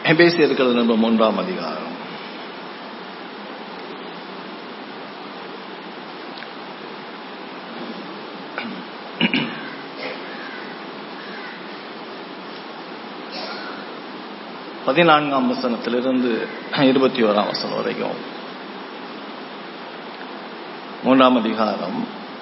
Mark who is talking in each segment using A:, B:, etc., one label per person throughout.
A: எபேசியர்கள் நிருபம் மூன்றாம் அதிகாரம் பதினான்காம் வசனத்திலிருந்து இருபத்தி ஓராம் வசனம் வரைக்கும் மூன்றாம் அதிகாரம்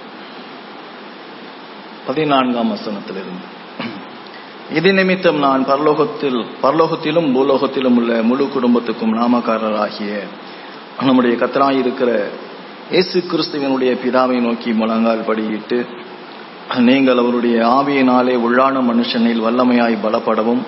A: பதினான்காம் வசனத்திலிருந்து இது நிமித்தம் நான் பரலோகத்தில் பரலோகத்திலும் பூலோகத்திலும் உள்ள முழு குடும்பத்துக்கும் நாமக்காரராகிய நம்முடைய கத்தராயிருக்கிற இயேசு கிறிஸ்துவனுடைய பிதாவை நோக்கி முழங்கால் படியிட்டு நீங்கள் அவருடைய ஆவியினாலே உள்ளான மனுஷனில் வல்லமையாய் பலப்படவும்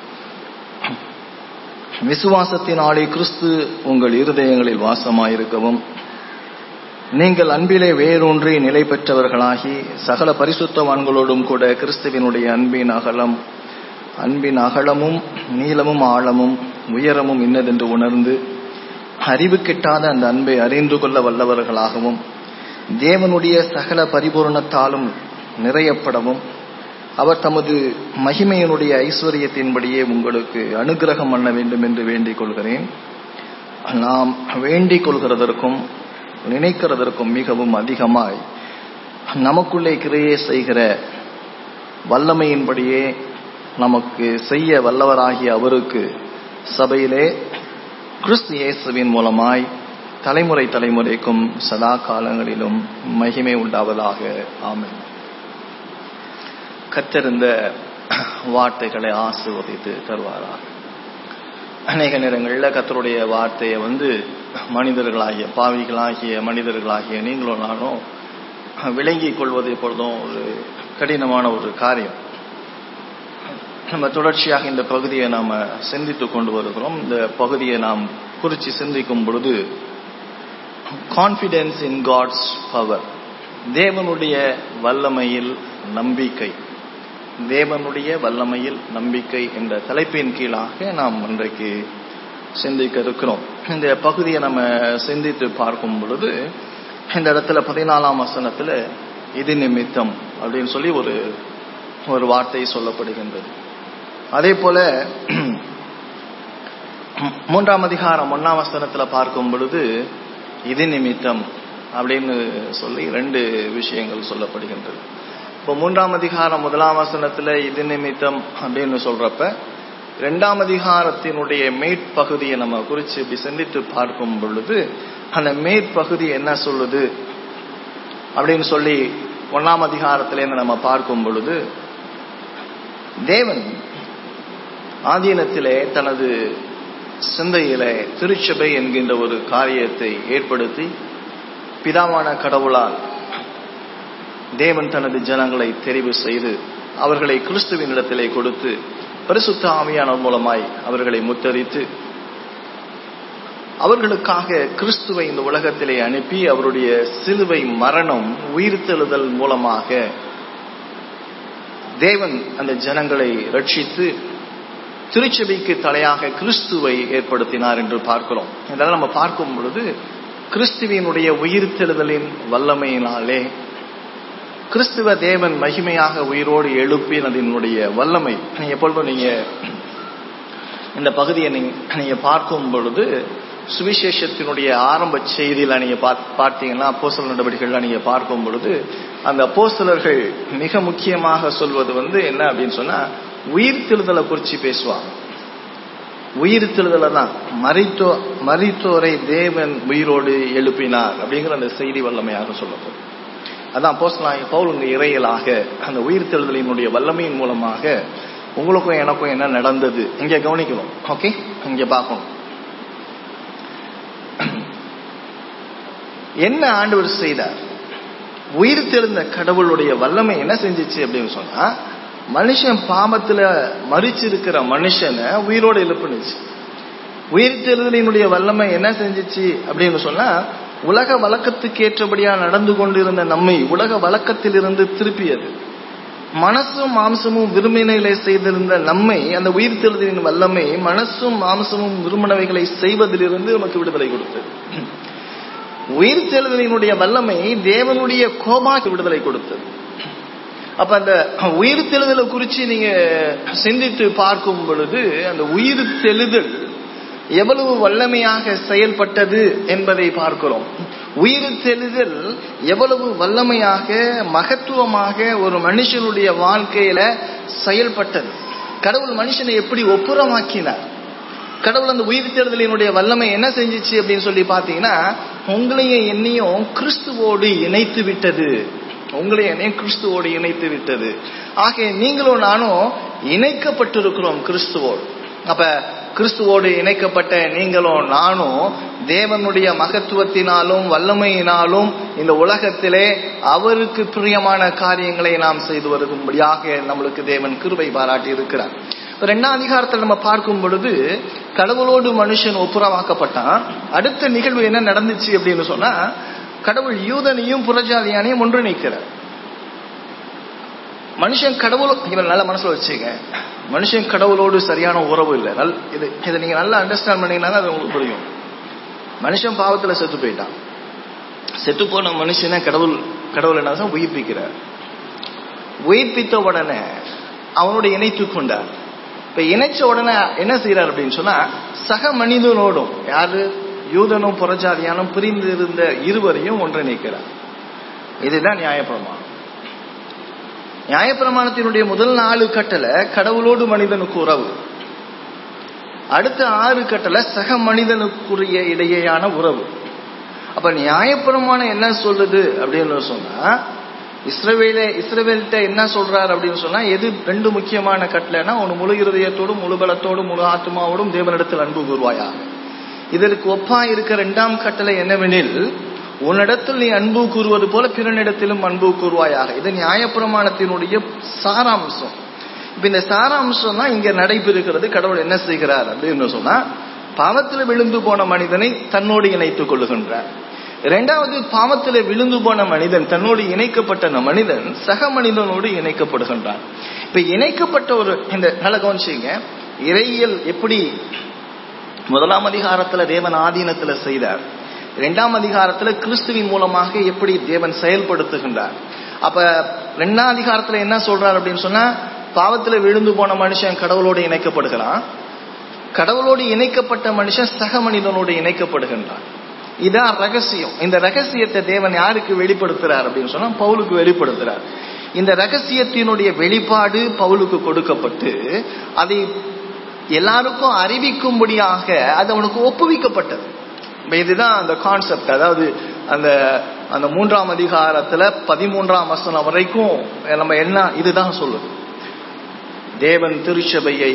A: விசுவாசத்தினாலே கிறிஸ்து உங்கள் இருதயங்களில் வாசமாயிருக்கவும் நீங்கள் அன்பிலே வேரூன்றி நிலை பெற்றவர்களாகி சகல பரிசுத்தவான்களோடும் கூட கிறிஸ்துவினுடைய அன்பின் அகலம் அன்பின் அகலமும் நீளமும் ஆழமும் உயரமும் இன்னதென்று உணர்ந்து அறிவு கெட்டாத அந்த அன்பை அறிந்து கொள்ள வல்லவர்களாகவும் தேவனுடைய சகல பரிபூர்ணத்தாலும் நிறையப்படவும் அவர் தமது மகிமையினுடைய ஐஸ்வர்யத்தின்படியே உங்களுக்கு அனுகிரகம் பண்ண வேண்டும் என்று வேண்டிக் கொள்கிறேன் நாம் வேண்டிக் கொள்கிறதற்கும் நினைக்கிறதற்கும் மிகவும் அதிகமாய் நமக்குள்ளே கிரையே செய்கிற வல்லமையின்படியே நமக்கு செய்ய வல்லவராகிய அவருக்கு சபையிலே கிறிஸ்து இயேசுவின் மூலமாய் தலைமுறை தலைமுறைக்கும் சதா காலங்களிலும் மகிமை உண்டாவதாக ஆமென் கற்றிருந்த வார்த்தைகளை ஆசிர்வதித்து தருவாராக அநேக நேரங்களில் கத்தருடைய வார்த்தையை வந்து மனிதர்களாகிய பாவிகளாகிய மனிதர்களாகிய நீங்களும் நானும் விளங்கிக் கொள்வது எப்பொழுதும் ஒரு கடினமான ஒரு காரியம் நம்ம தொடர்ச்சியாக இந்த பகுதியை நாம் சிந்தித்து கொண்டு வருகிறோம் இந்த பகுதியை நாம் குறித்து சிந்திக்கும் பொழுது கான்பிடன்ஸ் இன் காட்ஸ் பவர் தேவனுடைய வல்லமையில் நம்பிக்கை தேவனுடைய வல்லமையில் நம்பிக்கை என்ற தலைப்பின் கீழாக நாம் இன்றைக்கு சிந்திக்க இருக்கிறோம் இந்த பகுதியை நம்ம சிந்தித்து பார்க்கும் பொழுது இந்த இடத்துல பதினாலாம் வசனத்துல இது நிமித்தம் அப்படின்னு சொல்லி ஒரு ஒரு வார்த்தை சொல்லப்படுகின்றது அதே போல மூன்றாம் அதிகாரம் ஒன்னாம் வசனத்துல பார்க்கும் பொழுது இது நிமித்தம் அப்படின்னு சொல்லி ரெண்டு விஷயங்கள் சொல்லப்படுகின்றது இப்போ மூன்றாம் அதிகாரம் முதலாம் வசனத்துல இது நிமித்தம் அப்படின்னு சொல்றப்ப இரண்டாம் அதிகாரத்தினுடைய மேற்பகுதியை நம்ம குறித்து இப்படி சிந்தித்து பார்க்கும் பொழுது அந்த மேற்பகுதி என்ன சொல்லுது அப்படின்னு சொல்லி ஒன்னாம் அதிகாரத்திலேருந்து நம்ம பார்க்கும் பொழுது தேவன் ஆதீனத்திலே தனது சிந்தையிலே திருச்சபை என்கின்ற ஒரு காரியத்தை ஏற்படுத்தி பிதாவான கடவுளால் தேவன் தனது ஜனங்களை தெரிவு செய்து அவர்களை கிறிஸ்துவின் இடத்திலே கொடுத்து பரிசுத்த ஆவியான மூலமாய் அவர்களை முத்தரித்து அவர்களுக்காக கிறிஸ்துவை இந்த உலகத்திலே அனுப்பி அவருடைய சிலுவை மரணம் உயிர்த்தெழுதல் மூலமாக தேவன் அந்த ஜனங்களை ரட்சித்து திருச்சபைக்கு தலையாக கிறிஸ்துவை ஏற்படுத்தினார் என்று பார்க்கிறோம் இதெல்லாம் நம்ம பார்க்கும் பொழுது கிறிஸ்துவினுடைய உயிர்த்தெழுதலின் வல்லமையினாலே கிறிஸ்துவ தேவன் மகிமையாக உயிரோடு எழுப்பினதினுடைய வல்லமை எப்பொழுதும் நீங்க இந்த பகுதியை நீங்க பார்க்கும் பொழுது சுவிசேஷத்தினுடைய ஆரம்ப செய்தியில நீங்க பார்த்தீங்கன்னா அப்போசல் நடவடிக்கைகள்ல நீங்க பார்க்கும் பொழுது அந்த அப்போசலர்கள் மிக முக்கியமாக சொல்வது வந்து என்ன அப்படின்னு சொன்னா உயிர்த்தெழுதலை குறிச்சு பேசுவாங்க உயிர்த்தெழுதலை தான் மறித்தோ மறித்தோரை தேவன் உயிரோடு எழுப்பினார் அப்படிங்கிற அந்த செய்தி வல்லமையாக சொல்லப்படும் அதான் போஸ்டலாக பவுலுங்க இறையலாக அந்த உயிர்த்தெழுதலினுடைய வல்லமையின் மூலமாக உங்களுக்கும் எனக்கும் என்ன நடந்தது இங்க கவனிக்கணும் ஓகே இங்க பார்க்கணும் என்ன ஆண்டவர் செய்தார் உயிர் தெழுந்த கடவுளுடைய வல்லமை என்ன செஞ்சிச்சு அப்படின்னு சொன்னா மனுஷன் பாமத்துல மறிச்சிருக்கிற மனுஷனை உயிரோடு எழுப்புனுச்சு உயிர் தெழுதலினுடைய வல்லமை என்ன செஞ்சிச்சு அப்படின்னு சொன்னா உலக வழக்கத்துக்கு ஏற்றபடியா நடந்து கொண்டிருந்த நம்மை உலக வழக்கத்திலிருந்து திருப்பியது மனசும் மாம்சமும் விரும்பினைகளை செய்திருந்த நம்மை அந்த உயிர் தெழுதலின் வல்லமை மனசும் மாம்சமும் விரும்பினவைகளை செய்வதிலிருந்து நமக்கு விடுதலை கொடுத்தது உயிர் தெழுதலினுடைய வல்லமை தேவனுடைய கோபாக்கு விடுதலை கொடுத்தது அப்ப அந்த உயிர் தெழுதலை குறித்து நீங்க சிந்தித்து பார்க்கும் பொழுது அந்த உயிர் தெழுதல் எவ்வளவு வல்லமையாக செயல்பட்டது என்பதை பார்க்கிறோம் உயிர் தெழுதல் எவ்வளவு வல்லமையாக மகத்துவமாக ஒரு மனுஷனுடைய வாழ்க்கையில செயல்பட்டது கடவுள் மனுஷனை எப்படி ஒப்புரமாக்கினார் கடவுள் அந்த உயிர் தேர்தலினுடைய வல்லமை என்ன செஞ்சிச்சு அப்படின்னு சொல்லி பாத்தீங்கன்னா உங்களையும் என்னையும் கிறிஸ்துவோடு இணைத்து விட்டது உங்களை என்னையும் கிறிஸ்துவோடு இணைத்து விட்டது ஆக நீங்களும் நானும் இணைக்கப்பட்டிருக்கிறோம் கிறிஸ்துவோடு அப்ப கிறிஸ்துவோடு இணைக்கப்பட்ட நீங்களும் நானும் தேவனுடைய மகத்துவத்தினாலும் வல்லமையினாலும் இந்த உலகத்திலே அவருக்கு பிரியமான காரியங்களை நாம் செய்து வரும்படியாக நம்மளுக்கு தேவன் கிருபை பாராட்டி இருக்கிறார் ரெண்டாம் அதிகாரத்தில் நம்ம பார்க்கும் பொழுது கடவுளோடு மனுஷன் ஒப்புரவாக்கப்பட்டான் அடுத்த நிகழ்வு என்ன நடந்துச்சு அப்படின்னு சொன்னா கடவுள் யூதனையும் புறஜாதியானையும் ஒன்றிணைக்கிறார் மனுஷன் கடவுள் இவன் நல்ல மனசுல வச்சுங்க மனுஷன் கடவுளோடு சரியான உறவு இல்லை நல் இது இதை நீங்க நல்லா அண்டர்ஸ்டாண்ட் பண்ணீங்கன்னா அது உங்களுக்கு புரியும் மனுஷன் பாவத்துல செத்து போயிட்டான் செத்து போன மனுஷனை கடவுள் கடவுள் என்ன உயிர்ப்பிக்கிறார் உயிர்ப்பித்த உடனே அவனோட இணைத்து கொண்டார் இப்ப இணைச்ச உடனே என்ன செய்யறார் அப்படின்னு சொன்னா சக மனிதனோடும் யாரு யூதனும் புறஜாதியானும் பிரிந்து இருந்த இருவரையும் ஒன்றிணைக்கிறார் இதுதான் நியாயப்பிரமாணம் நியாயப்பிரமாணத்தினுடைய முதல் நாலு கட்டளை கடவுளோடு மனிதனுக்கு உறவு அடுத்த ஆறு கட்டளை சக மனிதனுக்குரிய இடையேயான உறவு அப்ப நியாயப்பிரமாணம் என்ன சொல்லுது அப்படின்னு சொன்னா இஸ்ரவேல இஸ்ரவேல்கிட்ட என்ன சொல்றாரு அப்படின்னு சொன்னா எது ரெண்டு முக்கியமான கட்டளைனா ஒன்னு முழு இருதயத்தோடும் முழு பலத்தோடும் முழு ஆத்மாவோடும் தேவனிடத்தில் அன்பு கூறுவாயாக இதற்கு ஒப்பா இருக்க இரண்டாம் கட்டளை என்னவெனில் உன்னிடத்தில் நீ அன்பு கூறுவது போல பிறனிடத்திலும் அன்பு கூறுவாயாக இது நியாயப்பிரமாணத்தினுடைய சாராம்சம் இப்ப இந்த சாராம்சம் தான் இங்க நடைபெறுகிறது கடவுள் என்ன செய்கிறார் அப்படின்னு சொன்னா பாவத்தில் விழுந்து போன மனிதனை தன்னோடு இணைத்துக் கொள்ளுகின்றார் இரண்டாவது பாவத்தில் விழுந்து போன மனிதன் தன்னோடு இணைக்கப்பட்ட மனிதன் சக மனிதனோடு இணைக்கப்படுகின்றான் இப்ப இணைக்கப்பட்ட ஒரு இந்த நல்ல கவனிச்சுங்க இறையியல் எப்படி முதலாம் அதிகாரத்துல தேவன் ஆதீனத்துல செய்தார் இரண்டாம் அதிகாரத்துல கிறிஸ்துவின் மூலமாக எப்படி தேவன் செயல்படுத்துகின்றார் அப்ப ரெண்டாம் அதிகாரத்துல என்ன சொல்றார் அப்படின்னு சொன்னா பாவத்துல விழுந்து போன மனுஷன் கடவுளோடு இணைக்கப்படுகிறான் கடவுளோடு இணைக்கப்பட்ட மனுஷன் சக மனிதனோடு இணைக்கப்படுகின்றான் இதான் ரகசியம் இந்த ரகசியத்தை தேவன் யாருக்கு வெளிப்படுத்துறார் அப்படின்னு சொன்னா பவுலுக்கு வெளிப்படுத்துறார் இந்த ரகசியத்தினுடைய வெளிப்பாடு பவுலுக்கு கொடுக்கப்பட்டு அதை எல்லாருக்கும் அறிவிக்கும்படியாக அது அவனுக்கு ஒப்புவிக்கப்பட்டது இதுதான் அந்த கான்செப்ட் அதாவது அந்த அந்த மூன்றாம் அதிகாரத்துல பதிமூன்றாம் வசனம் வரைக்கும் நம்ம என்ன இதுதான் சொல்லுது தேவன் திருச்சபையை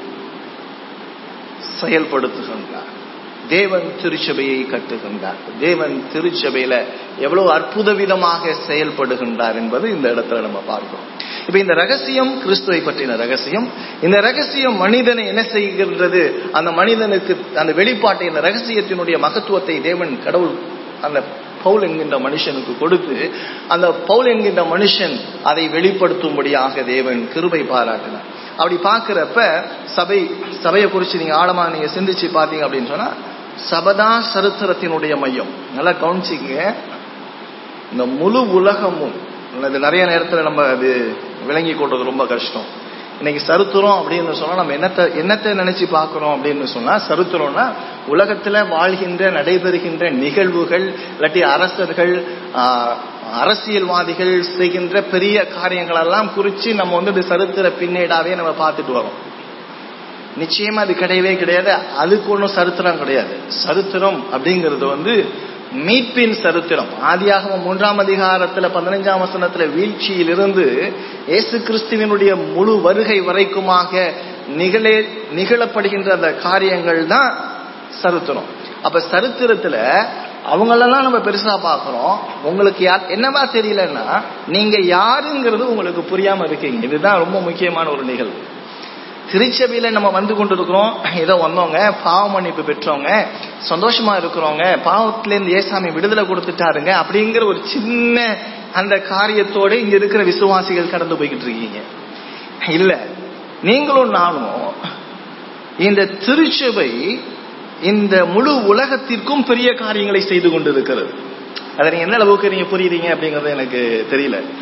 A: செயல்படுத்துகின்றார் தேவன் திருச்சபையை கட்டுகின்றார் தேவன் திருச்சபையில எவ்வளவு அற்புத விதமாக செயல்படுகின்றார் என்பது இந்த இடத்துல நம்ம பார்க்கிறோம் இப்ப இந்த ரகசியம் கிறிஸ்துவை பற்றின ரகசியம் இந்த ரகசியம் மனிதனை என்ன செய்கின்றது அந்த மனிதனுக்கு அந்த வெளிப்பாட்டை இந்த ரகசியத்தினுடைய மகத்துவத்தை தேவன் கடவுள் அந்த பவுல் என்கின்ற மனுஷனுக்கு கொடுத்து அந்த பவுல் என்கின்ற மனுஷன் அதை வெளிப்படுத்தும்படியாக தேவன் கிருபை பாராட்டினார் அப்படி பாக்குறப்ப சபை சபையை குறிச்சு நீங்க ஆழமா நீங்க சிந்திச்சு பாத்தீங்க அப்படின்னு சொன்னா சபதா சரித்திரத்தினுடைய மையம் நல்லா கவனிச்சிங்க இந்த முழு உலகமும் இது நிறைய நேரத்துல நம்ம அது விளங்கி கொள்றது ரொம்ப கஷ்டம் இன்னைக்கு சரித்திரம் அப்படின்னு சொன்னா நம்ம என்னத்தை என்னத்தை நினைச்சு பார்க்கிறோம் அப்படின்னு சொன்னா சரித்திரம்னா உலகத்துல வாழ்கின்ற நடைபெறுகின்ற நிகழ்வுகள் இல்லாட்டி அரசர்கள் அரசியல்வாதிகள் செய்கின்ற பெரிய காரியங்கள் எல்லாம் குறிச்சு நம்ம வந்து இது சரித்திர பின்னேடாவே நம்ம பார்த்துட்டு வரோம் நிச்சயமா அது கிடையவே கிடையாது அதுக்கு ஒன்றும் சரித்திரம் கிடையாது சரித்திரம் அப்படிங்கிறது வந்து மீட்பின் சரித்திரம் ஆதியாக மூன்றாம் அதிகாரத்துல பதினஞ்சாம் வசனத்துல வீழ்ச்சியிலிருந்து இயேசு கிறிஸ்துவனுடைய முழு வருகை வரைக்குமாக நிகழே நிகழப்படுகின்ற அந்த காரியங்கள் தான் சரித்திரம் அப்ப சரித்திரத்துல அவங்களெல்லாம் நம்ம பெருசா பாக்குறோம் உங்களுக்கு யார் என்னவா தெரியலன்னா நீங்க யாருங்கிறது உங்களுக்கு புரியாம இருக்கீங்க இதுதான் ரொம்ப முக்கியமான ஒரு நிகழ்வு திருச்சபையில நம்ம வந்து கொண்டு இருக்கிறோம் ஏதோ வந்தவங்க பாவ மன்னிப்பு பெற்றவங்க சந்தோஷமா இருக்கிறவங்க பாவத்திலேருந்து ஏசாமி விடுதலை கொடுத்துட்டாருங்க அப்படிங்கிற ஒரு சின்ன அந்த காரியத்தோட இங்க இருக்கிற விசுவாசிகள் கடந்து போய்கிட்டு இருக்கீங்க இல்ல நீங்களும் நானும் இந்த திருச்சபை இந்த முழு உலகத்திற்கும் பெரிய காரியங்களை செய்து கொண்டு இருக்கிறது அதை நீங்க என்ன அளவுக்கு நீங்க புரியுறீங்க அப்படிங்கறது எனக்கு தெரியல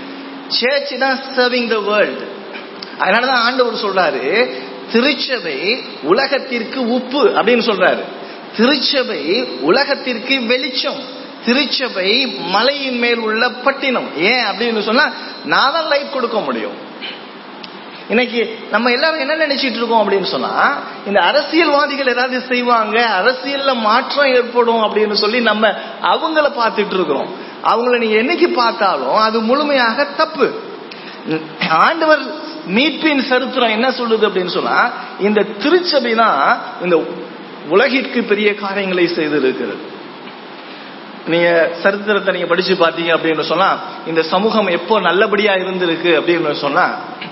A: சர்ச் தான் சர்விங் த வேர்ல்ட் அதனாலதான் ஆண்டவர் சொல்றாரு திருச்சபை உலகத்திற்கு உப்பு அப்படின்னு சொல்றாரு திருச்சபை உலகத்திற்கு வெளிச்சம் திருச்சபை மலையின் மேல் உள்ள பட்டினம் ஏன் அப்படின்னு சொன்னா நான் தான் லைட் கொடுக்க முடியும் இன்னைக்கு நம்ம எல்லாரும் என்ன நினைச்சிட்டு இருக்கோம் அப்படின்னு சொன்னா இந்த அரசியல்வாதிகள் ஏதாவது செய்வாங்க அரசியல்ல மாற்றம் ஏற்படும் அப்படின்னு சொல்லி நம்ம அவங்கள பார்த்துட்டு இருக்கிறோம் அவங்கள நீங்க என்னைக்கு பார்த்தாலும் அது முழுமையாக தப்பு ஆண்டவர் மீட்பின் சரித்திரம் என்ன சொல்லுது அப்படின்னு சொன்னா இந்த திருச்சபை தான் இந்த உலகிற்கு பெரிய காரியங்களை செய்திருக்கிறது நீங்க சரித்திரத்தை நீங்க படிச்சு பார்த்தீங்க அப்படின்னு சொன்னா இந்த சமூகம் எப்போ நல்லபடியா இருந்திருக்கு அப்படின்னு சொன்னா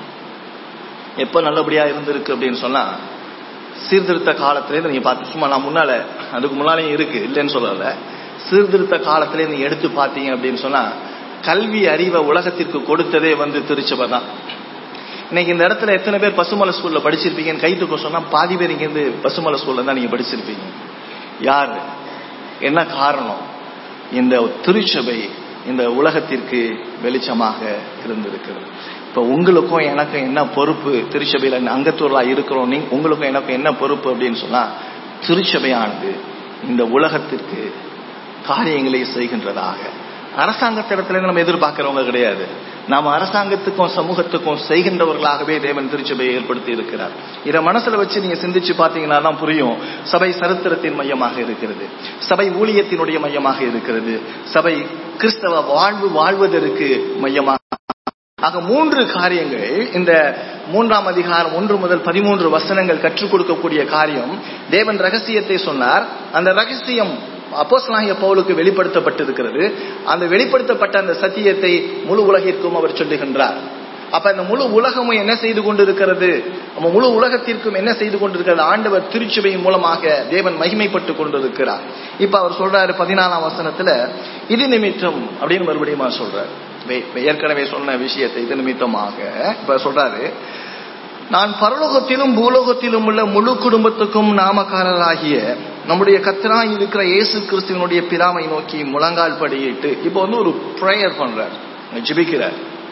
A: எப்போ நல்லபடியா இருந்திருக்கு அப்படின்னு சொன்னா சீர்திருத்த காலத்திலேருந்து நீங்க பார்த்து சும்மா நான் முன்னால அதுக்கு முன்னாலேயும் இருக்கு இல்லைன்னு சொல்லல சீர்திருத்த காலத்திலே நீங்க எடுத்து பார்த்தீங்க அப்படின்னு சொன்னா கல்வி அறிவை உலகத்திற்கு கொடுத்ததே வந்து திருச்சபை தான் இன்னைக்கு இந்த இடத்துல எத்தனை பேர் பசுமலை ஸ்கூல்ல படிச்சிருப்பீங்கன்னு கை தூக்க சொன்னா பாதி பேர் இங்க இருந்து பசுமலை ஸ்கூல்ல தான் நீங்க படிச்சிருப்பீங்க யாரு என்ன காரணம் இந்த திருச்சபை இந்த உலகத்திற்கு வெளிச்சமாக இருந்திருக்கிறது இப்ப உங்களுக்கும் எனக்கும் என்ன பொறுப்பு திருச்சபையில அங்கத்தூர்லா இருக்கிறோம் நீ உங்களுக்கும் எனக்கும் என்ன பொறுப்பு அப்படின்னு சொன்னா திருச்சபையானது இந்த உலகத்திற்கு காரியங்களை செய்கின்றதாக அரசாங்கத்திடத்துல நம்ம எதிர்பார்க்கிறவங்க கிடையாது நாம அரசாங்கத்துக்கும் சமூகத்துக்கும் செய்கின்றவர்களாகவே தேவன் திருச்சபையை ஏற்படுத்தி இருக்கிறார் இதை மனசுல வச்சு நீங்க சிந்திச்சு பாத்தீங்கன்னா தான் புரியும் சபை சரித்திரத்தின் மையமாக இருக்கிறது சபை ஊழியத்தினுடைய மையமாக இருக்கிறது சபை கிறிஸ்தவ வாழ்வு வாழ்வதற்கு மையமாக ஆக மூன்று காரியங்கள் இந்த மூன்றாம் அதிகாரம் ஒன்று முதல் பதிமூன்று வசனங்கள் கற்றுக் கொடுக்கக்கூடிய காரியம் தேவன் ரகசியத்தை சொன்னார் அந்த ரகசியம் அப்போஸ்லாகிய பவுலுக்கு வெளிப்படுத்தப்பட்டிருக்கிறது அந்த வெளிப்படுத்தப்பட்ட அந்த சத்தியத்தை முழு உலகிற்கும் அவர் சொல்லுகின்றார் அப்ப இந்த முழு உலகமும் என்ன செய்து கொண்டிருக்கிறது நம்ம முழு உலகத்திற்கும் என்ன செய்து கொண்டிருக்கிறது ஆண்டவர் திருச்சுவையின் மூலமாக தேவன் மகிமைப்பட்டு கொண்டிருக்கிறார் இப்ப அவர் சொல்றாரு பதினாலாம் வசனத்துல இது நிமித்தம் அப்படின்னு மறுபடியும் சொல்றாரு ஏற்கனவே சொன்ன விஷயத்தை இது நிமித்தமாக இப்ப சொல்றாரு நான் பரலோகத்திலும் பூலோகத்திலும் உள்ள முழு குடும்பத்துக்கும் நாமக்காரராகிய நம்முடைய கத்தராய் இருக்கிற இயேசு கிறிஸ்துவனுடைய பிதாவை நோக்கி முழங்கால் படியிட்டு இப்போ வந்து ஒரு ப்ரேயர் பண்றார் ஜெபிக்கிறார்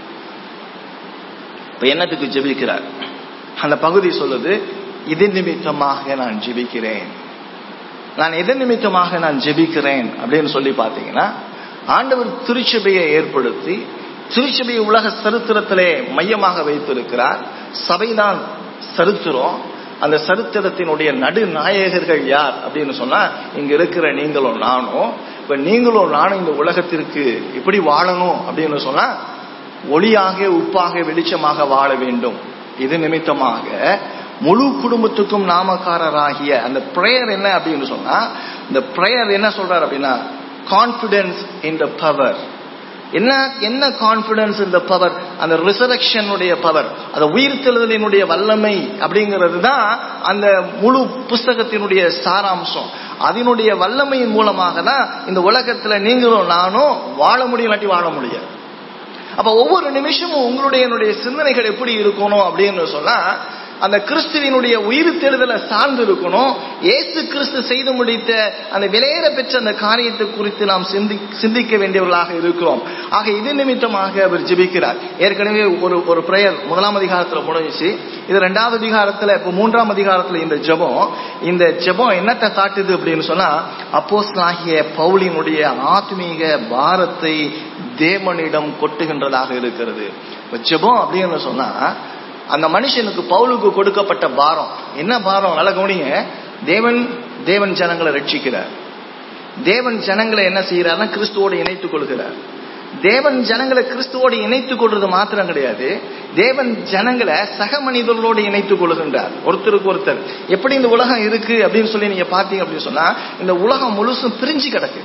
A: இப்ப என்னத்துக்கு ஜெபிக்கிறார் அந்த பகுதி சொல்லுது இது நிமித்தமாக நான் ஜெபிக்கிறேன் நான் எதன் நிமித்தமாக நான் ஜெபிக்கிறேன் அப்படின்னு சொல்லி பாத்தீங்கன்னா ஆண்டவர் திருச்சபையை ஏற்படுத்தி திருச்சபையை உலக சரித்திரத்திலே மையமாக வைத்திருக்கிறார் சபைதான் சரித்திரம் அந்த சரித்திரத்தினுடைய நடுநாயகர்கள் யார் அப்படின்னு சொன்னா இங்க இருக்கிற நீங்களும் நானும் இப்ப நீங்களும் நானும் இந்த உலகத்திற்கு எப்படி வாழணும் அப்படின்னு சொன்னா ஒளியாக உப்பாக வெளிச்சமாக வாழ வேண்டும் இது நிமித்தமாக முழு குடும்பத்துக்கும் நாமக்காரராகிய அந்த பிரேயர் என்ன அப்படின்னு சொன்னா இந்த பிரேயர் என்ன சொல்றாரு அப்படின்னா கான்பிடன்ஸ் இன் த பவர் என்ன என்ன கான்பிடன்ஸ் இந்த பவர் அந்த ரிசரக்ஷனுடைய பவர் அந்த உயிர்த்தெழுதலினுடைய வல்லமை அப்படிங்கிறது தான் அந்த முழு புஸ்தகத்தினுடைய சாராம்சம் அதனுடைய வல்லமையின் மூலமாக தான் இந்த உலகத்துல நீங்களும் நானும் வாழ முடியும் இல்லாட்டி வாழ முடியாது அப்ப ஒவ்வொரு நிமிஷமும் உங்களுடைய என்னுடைய சிந்தனைகள் எப்படி இருக்கணும் அப்படின்னு சொன்னா அந்த கிறிஸ்துவினுடைய உயிர் தேடுதலை சார்ந்து இருக்கணும் ஏசு கிறிஸ்து செய்து முடித்த அந்த விலையேற பெற்ற அந்த காரியத்தை குறித்து நாம் சிந்தி சிந்திக்க வேண்டியவர்களாக இருக்கிறோம் ஆக இது நிமித்தமாக அவர் ஜெபிக்கிறார் ஏற்கனவே ஒரு ஒரு பிரேயர் முதலாம் அதிகாரத்துல முடிஞ்சிச்சு இது ரெண்டாவது அதிகாரத்துல இப்ப மூன்றாம் அதிகாரத்துல இந்த ஜெபம் இந்த ஜெபம் என்னத்தை காட்டுது அப்படின்னு சொன்னா அப்போஸ் ஆகிய பவுலினுடைய ஆத்மீக பாரத்தை தேவனிடம் கொட்டுகின்றதாக இருக்கிறது இப்ப ஜெபம் அப்படின்னு சொன்னா அந்த மனுஷனுக்கு பவுலுக்கு கொடுக்கப்பட்ட பாரம் என்ன பாரம் நல்ல கவனிங்க தேவன் தேவன் ஜனங்களை ரட்சிக்கிறார் தேவன் ஜனங்களை என்ன செய்யறாருன்னா கிறிஸ்துவோடு இணைத்துக் கொள்கிறார் தேவன் ஜனங்களை கிறிஸ்துவோடு இணைத்துக் கொள்றது மாத்திரம் கிடையாது தேவன் ஜனங்களை சக மனிதர்களோடு இணைத்துக் கொள்கின்றார் ஒருத்தருக்கு ஒருத்தர் எப்படி இந்த உலகம் இருக்கு அப்படின்னு சொல்லி நீங்க பாத்தீங்க அப்படின்னு சொன்னா இந்த உலகம் முழுசும் பிரிஞ்சு கிடக்கு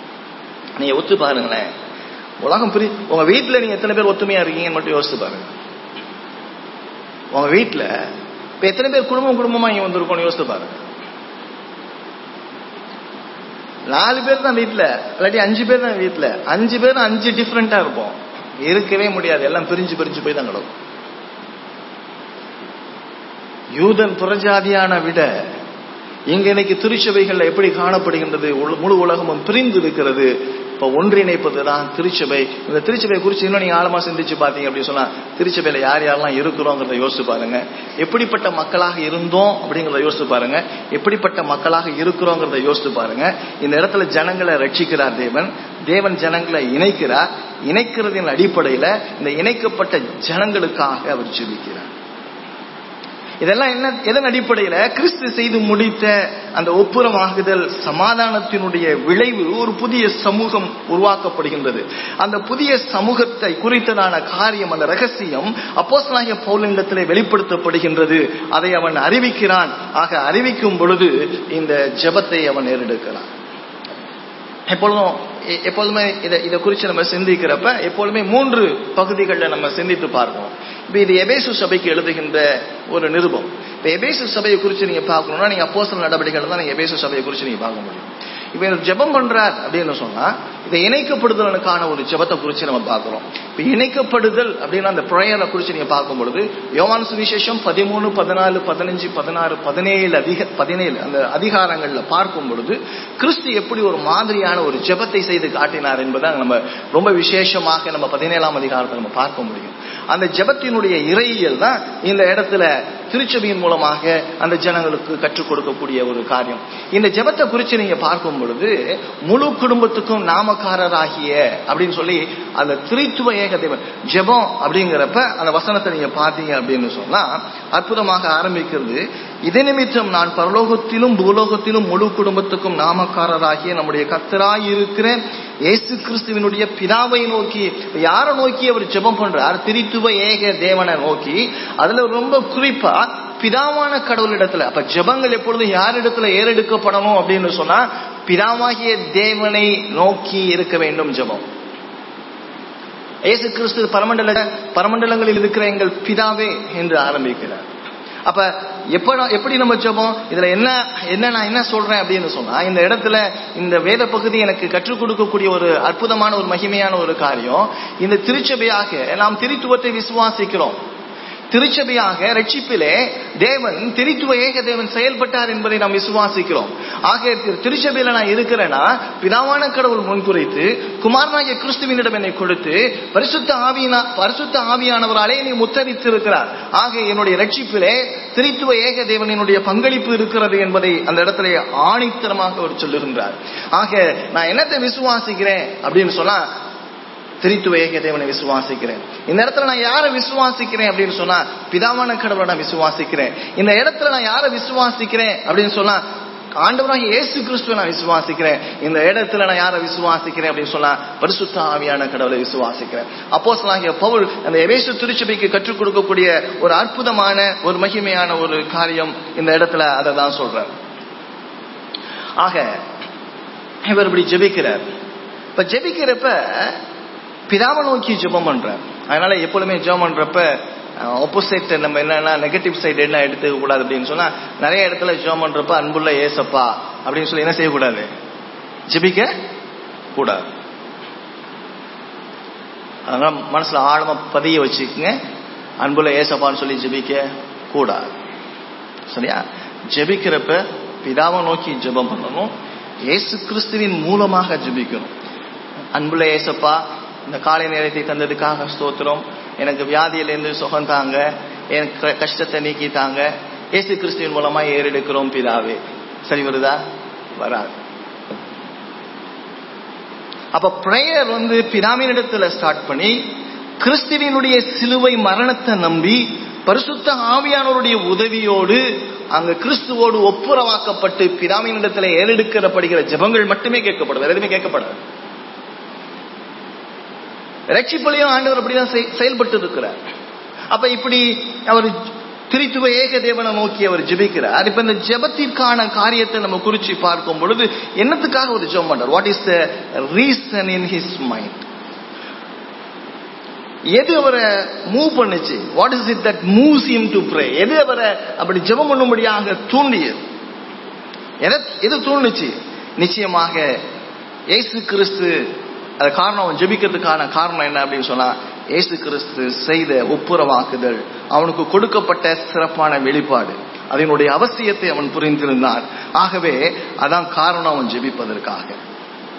A: நீங்க ஒத்து பாருங்களேன் உலகம் பிரி உங்க வீட்டுல நீங்க எத்தனை பேர் ஒத்துமையா இருக்கீங்கன்னு மட்டும் யோசிச்சு பாருங்க உங்க வீட்டுல இப்ப எத்தனை பேர் குடும்பம் குடும்பமா இங்க வந்திருக்கோம் யோசிச்சு பாருங்க நாலு பேர் தான் வீட்டுல இல்லாட்டி அஞ்சு பேர் தான் வீட்டுல அஞ்சு பேர் அஞ்சு டிஃப்ரெண்டா இருப்போம் இருக்கவே முடியாது எல்லாம் பிரிஞ்சு பிரிஞ்சு போய் தான் கிடக்கும் யூதன் புறஜாதியான விட இங்க இன்னைக்கு திருச்சபைகள்ல எப்படி காணப்படுகின்றது முழு உலகமும் பிரிந்து இருக்கிறது இப்ப ஒன்றிணைப்பது தான் திருச்சபை இந்த திருச்சபை குறித்து இன்னும் நீங்க ஆழமா சிந்திச்சு பாத்தீங்க அப்படின்னு சொன்னா திருச்சபையில யார் யாரெல்லாம் இருக்கிறோங்கிறத யோசிச்சு பாருங்க எப்படிப்பட்ட மக்களாக இருந்தோம் அப்படிங்கறத யோசிச்சு பாருங்க எப்படிப்பட்ட மக்களாக இருக்கிறோங்கிறத யோசிச்சு பாருங்க இந்த இடத்துல ஜனங்களை ரட்சிக்கிறார் தேவன் தேவன் ஜனங்களை இணைக்கிறார் இணைக்கிறதின் அடிப்படையில இந்த இணைக்கப்பட்ட ஜனங்களுக்காக அவர் ஜெபிக்கிறார் இதெல்லாம் என்ன எதன் அடிப்படையில கிறிஸ்து செய்து முடித்த அந்த ஒப்புரமாகுதல் சமாதானத்தினுடைய விளைவு ஒரு புதிய சமூகம் உருவாக்கப்படுகின்றது அந்த புதிய சமூகத்தை குறித்ததான காரியம் அந்த ரகசியம் அப்போஸ்தலனாகிய பவுலிண்டத்திலே வெளிப்படுத்தப்படுகின்றது அதை அவன் அறிவிக்கிறான் ஆக அறிவிக்கும் பொழுது இந்த ஜெபத்தை அவன் ஏறெடுக்கிறான் எப்பொழுதும் எ- எப்பொழுதுமே இதை இதை குறித்து நம்ம சிந்திக்கிறப்ப எப்பொழுதுமே மூன்று பகுதிகளில் நம்ம சிந்தித்து பார்க்கணும் இப்போ இது எபேசு சபைக்கு எழுதுகின்ற ஒரு நிருபம் இப்போ எபேசு சபையை குறித்து நீங்க பார்க்கணும்னா நீங்க அப்போஸ்தல நடவடிக்கைகள் தான் நீங்க எபேசு சபையை குறித்து நீங்க பார்க்க முடியும் இப்போ இவர் ஜெபம் பண்றார் அப்படின்னு சொன்னா இதை இணைக்கப்படுதலுக்கான ஒரு ஜெபத்தை குறித்து நம்ம பார்க்கிறோம் இப்போ இணைக்கப்படுதல் அப்படின்னா அந்த ப்ரேயரை குறித்து நீங்க பார்க்கும் பொழுது யோவான் சுவிசேஷம் பதிமூணு பதினாலு பதினஞ்சு பதினாறு பதினேழு அதிக பதினேழு அந்த அதிகாரங்கள்ல பார்க்கும் பொழுது கிறிஸ்து எப்படி ஒரு மாதிரியான ஒரு ஜெபத்தை செய்து காட்டினார் என்பதை நம்ம ரொம்ப விசேஷமாக நம்ம பதினேழாம் அதிகாரத்தை நம்ம பார்க்க முடியும் அந்த ஜெபத்தினுடைய இறையியல் தான் இந்த இடத்துல திருச்சபையின் மூலமாக அந்த ஜனங்களுக்கு கற்றுக் கொடுக்கக்கூடிய ஒரு காரியம் இந்த ஜெபத்தை குறித்து நீங்க பார்க்கும் பொழுது முழு குடும்பத்துக்கும் நாமக்காரராகிய அப்படின்னு சொல்லி அந்த திரித்துவ ஏக தேவன் ஜெபம் அப்படிங்கிறப்ப அந்த வசனத்தை நீங்க பார்த்தீங்க அப்படின்னு சொன்னா அற்புதமாக ஆரம்பிக்கிறது இதே நிமித்தம் நான் பரலோகத்திலும் பூலோகத்திலும் முழு குடும்பத்துக்கும் நாமக்காரராகிய நம்முடைய கத்தராய் இருக்கிற இயேசு கிறிஸ்துவினுடைய பிதாவை நோக்கி யாரை நோக்கி அவர் ஜெபம் பண்றார் திரித்துவ ஏக தேவனை நோக்கி அதுல ரொம்ப குறிப்பா பிதாவான கடவுளிடத்துல அப்ப ஜெபங்கள் எப்பொழுதும் யார் இடத்துல ஏறெடுக்கப்படணும் அப்படின்னு சொன்னா பிதாவாகிய தேவனை நோக்கி இருக்க வேண்டும் ஜெபம் இயேசு கிறிஸ்து பரமண்டல பரமண்டலங்களில் இருக்கிற எங்கள் பிதாவே என்று ஆரம்பிக்கிறார் அப்ப எப்ப எப்படி நம்ம ஜெபம் இதுல என்ன என்ன நான் என்ன சொல்றேன் அப்படின்னு சொன்னா இந்த இடத்துல இந்த வேத பகுதி எனக்கு கற்றுக் கொடுக்கக்கூடிய ஒரு அற்புதமான ஒரு மகிமையான ஒரு காரியம் இந்த திருச்சபையாக நாம் திருத்துவத்தை விசுவாசிக்கிறோம் திருச்சபையாக ரட்சிப்பிலே தேவன் திருத்துவ ஏக தேவன் செயல்பட்டார் என்பதை நாம் விசுவாசிக்கிறோம் ஆக திரு- திருச்சபையில நான் இருக்கிறேன்னா பிதாவான கடவுள் முன்குறித்து குமாரனாகிய கிறிஸ்துவினிடம் என்னை கொடுத்து பரிசுத்த ஆவியினா பரிசுத்த ஆவியானவராலே நீ முத்தரித்திருக்கிறார் ஆக என்னுடைய ரட்சிப்பிலே திருத்துவ ஏக தேவனினுடைய பங்களிப்பு இருக்கிறது என்பதை அந்த இடத்துல ஆணித்தரமாக அவர் சொல்லுகின்றார் ஆக நான் என்னத்தை விசுவாசிக்கிறேன் அப்படின்னு சொன்னா திரித்துவ ஏக தேவனை விசுவாசிக்கிறேன் இந்த இடத்துல நான் யாரை விசுவாசிக்கிறேன் அப்படின்னு சொன்னா பிதாவான கடவுளை நான் விசுவாசிக்கிறேன் இந்த இடத்துல நான் யாரை விசுவாசிக்கிறேன் அப்படின்னு சொன்னா ஆண்டவராகிய இயேசு கிறிஸ்துவை நான் விசுவாசிக்கிறேன் இந்த இடத்துல நான் யாரை விசுவாசிக்கிறேன் அப்படின்னு சொன்னா பரிசுத்த ஆவியான கடவுளை விசுவாசிக்கிறேன் அப்போஸ்தலனாகிய பவுல் அந்த எபேசு திருச்சபைக்கு கற்றுக் கொடுக்கக்கூடிய ஒரு அற்புதமான ஒரு மகிமையான ஒரு காரியம் இந்த இடத்துல அதை தான் சொல்றார் ஆக இவர் இப்படி ஜெபிக்கிறார் இப்ப ஜெபிக்கிறப்ப பிதாவை நோக்கி ஜெபம் பண்றார் அதனால எப்பொழுதுமே ஜெபம் பண்றப்ப ஆப்போசிட் நம்ம என்னன்னா நெகட்டிவ் சைடு என்ன எடுத்துக்க கூடாது அப்படின்னு சொன்னா நிறைய இடத்துல ஜெபம் பண்றப்ப அன்புள்ள ஏசப்பா அப்படின்னு சொல்லி என்ன செய்யக்கூடாது ஜெபிக்க கூடாது அதனால மனசுல ஆழமா பதிய வச்சுக்கங்க அன்புள்ள ஏசப்பான்னு சொல்லி ஜெபிக்க கூடாது சரியா ஜெபிக்கிறப்ப பிதாவை நோக்கி ஜெபம் பண்ணணும் இயேசு கிறிஸ்துவின் மூலமாக ஜெபிக்கணும் அன்புள்ள ஏசப்பா இந்த காலை நேரத்தை தந்ததுக்காக ஸ்தோத்திரம் எனக்கு வியாதியிலிருந்து சுகம் தாங்க எனக்கு க- கஷ்டத்தை நீக்கி தாங்க இயேசு கிறிஸ்துவின் மூலமா ஏறெடுக்கிறோம் பிதாவே சரி வருதா வராது அப்ப பிரேயர் வந்து பிதாவினிடத்துல ஸ்டார்ட் பண்ணி கிறிஸ்துவினுடைய சிலுவை மரணத்தை நம்பி பரிசுத்த ஆவியானவருடைய உதவியோடு அங்க கிறிஸ்துவோடு ஒப்புரவாக்கப்பட்டு பிதாவினிடத்துல ஏறெடுக்கப்படுகிற ஜெபங்கள் மட்டுமே கேட்கப்படும் வேற எதுவுமே கேட்கப்படாது ரட்சிப்பலையும் ஆண்டவர் அப்படிதான் செய்- செயல்பட்டு இருக்கிறார் அப்ப இப்படி அவர் திரித்துவ ஏக தேவனை நோக்கி அவர் ஜெபிக்கிறார் இப்ப இந்த ஜெபத்திற்கான காரியத்தை நம்ம குறிச்சு பார்க்கும் பொழுது என்னத்துக்காக ஒரு ஜெபம் பண்றார் what is the reason in his mind எது அவரை மூவ் பண்ணுச்சு what is it that moves him to pray எது அவரை அப்படி ஜெபம் பண்ணும்படியாக தூண்டியது எதை எது தூண்டுச்சு நிச்சயமாக இயேசு கிறிஸ்து அது காரணம் அவன் ஜெபிக்கிறதுக்கான காரணம் என்ன அப்படின்னு சொன்னா இயேசு கிறிஸ்து செய்த ஒப்புரவாக்குதல் அவனுக்கு கொடுக்கப்பட்ட சிறப்பான வெளிப்பாடு அதனுடைய அவசியத்தை அவன் புரிந்திருந்தான் ஆகவே அதான் காரணம் அவன் ஜெபிப்பதற்காக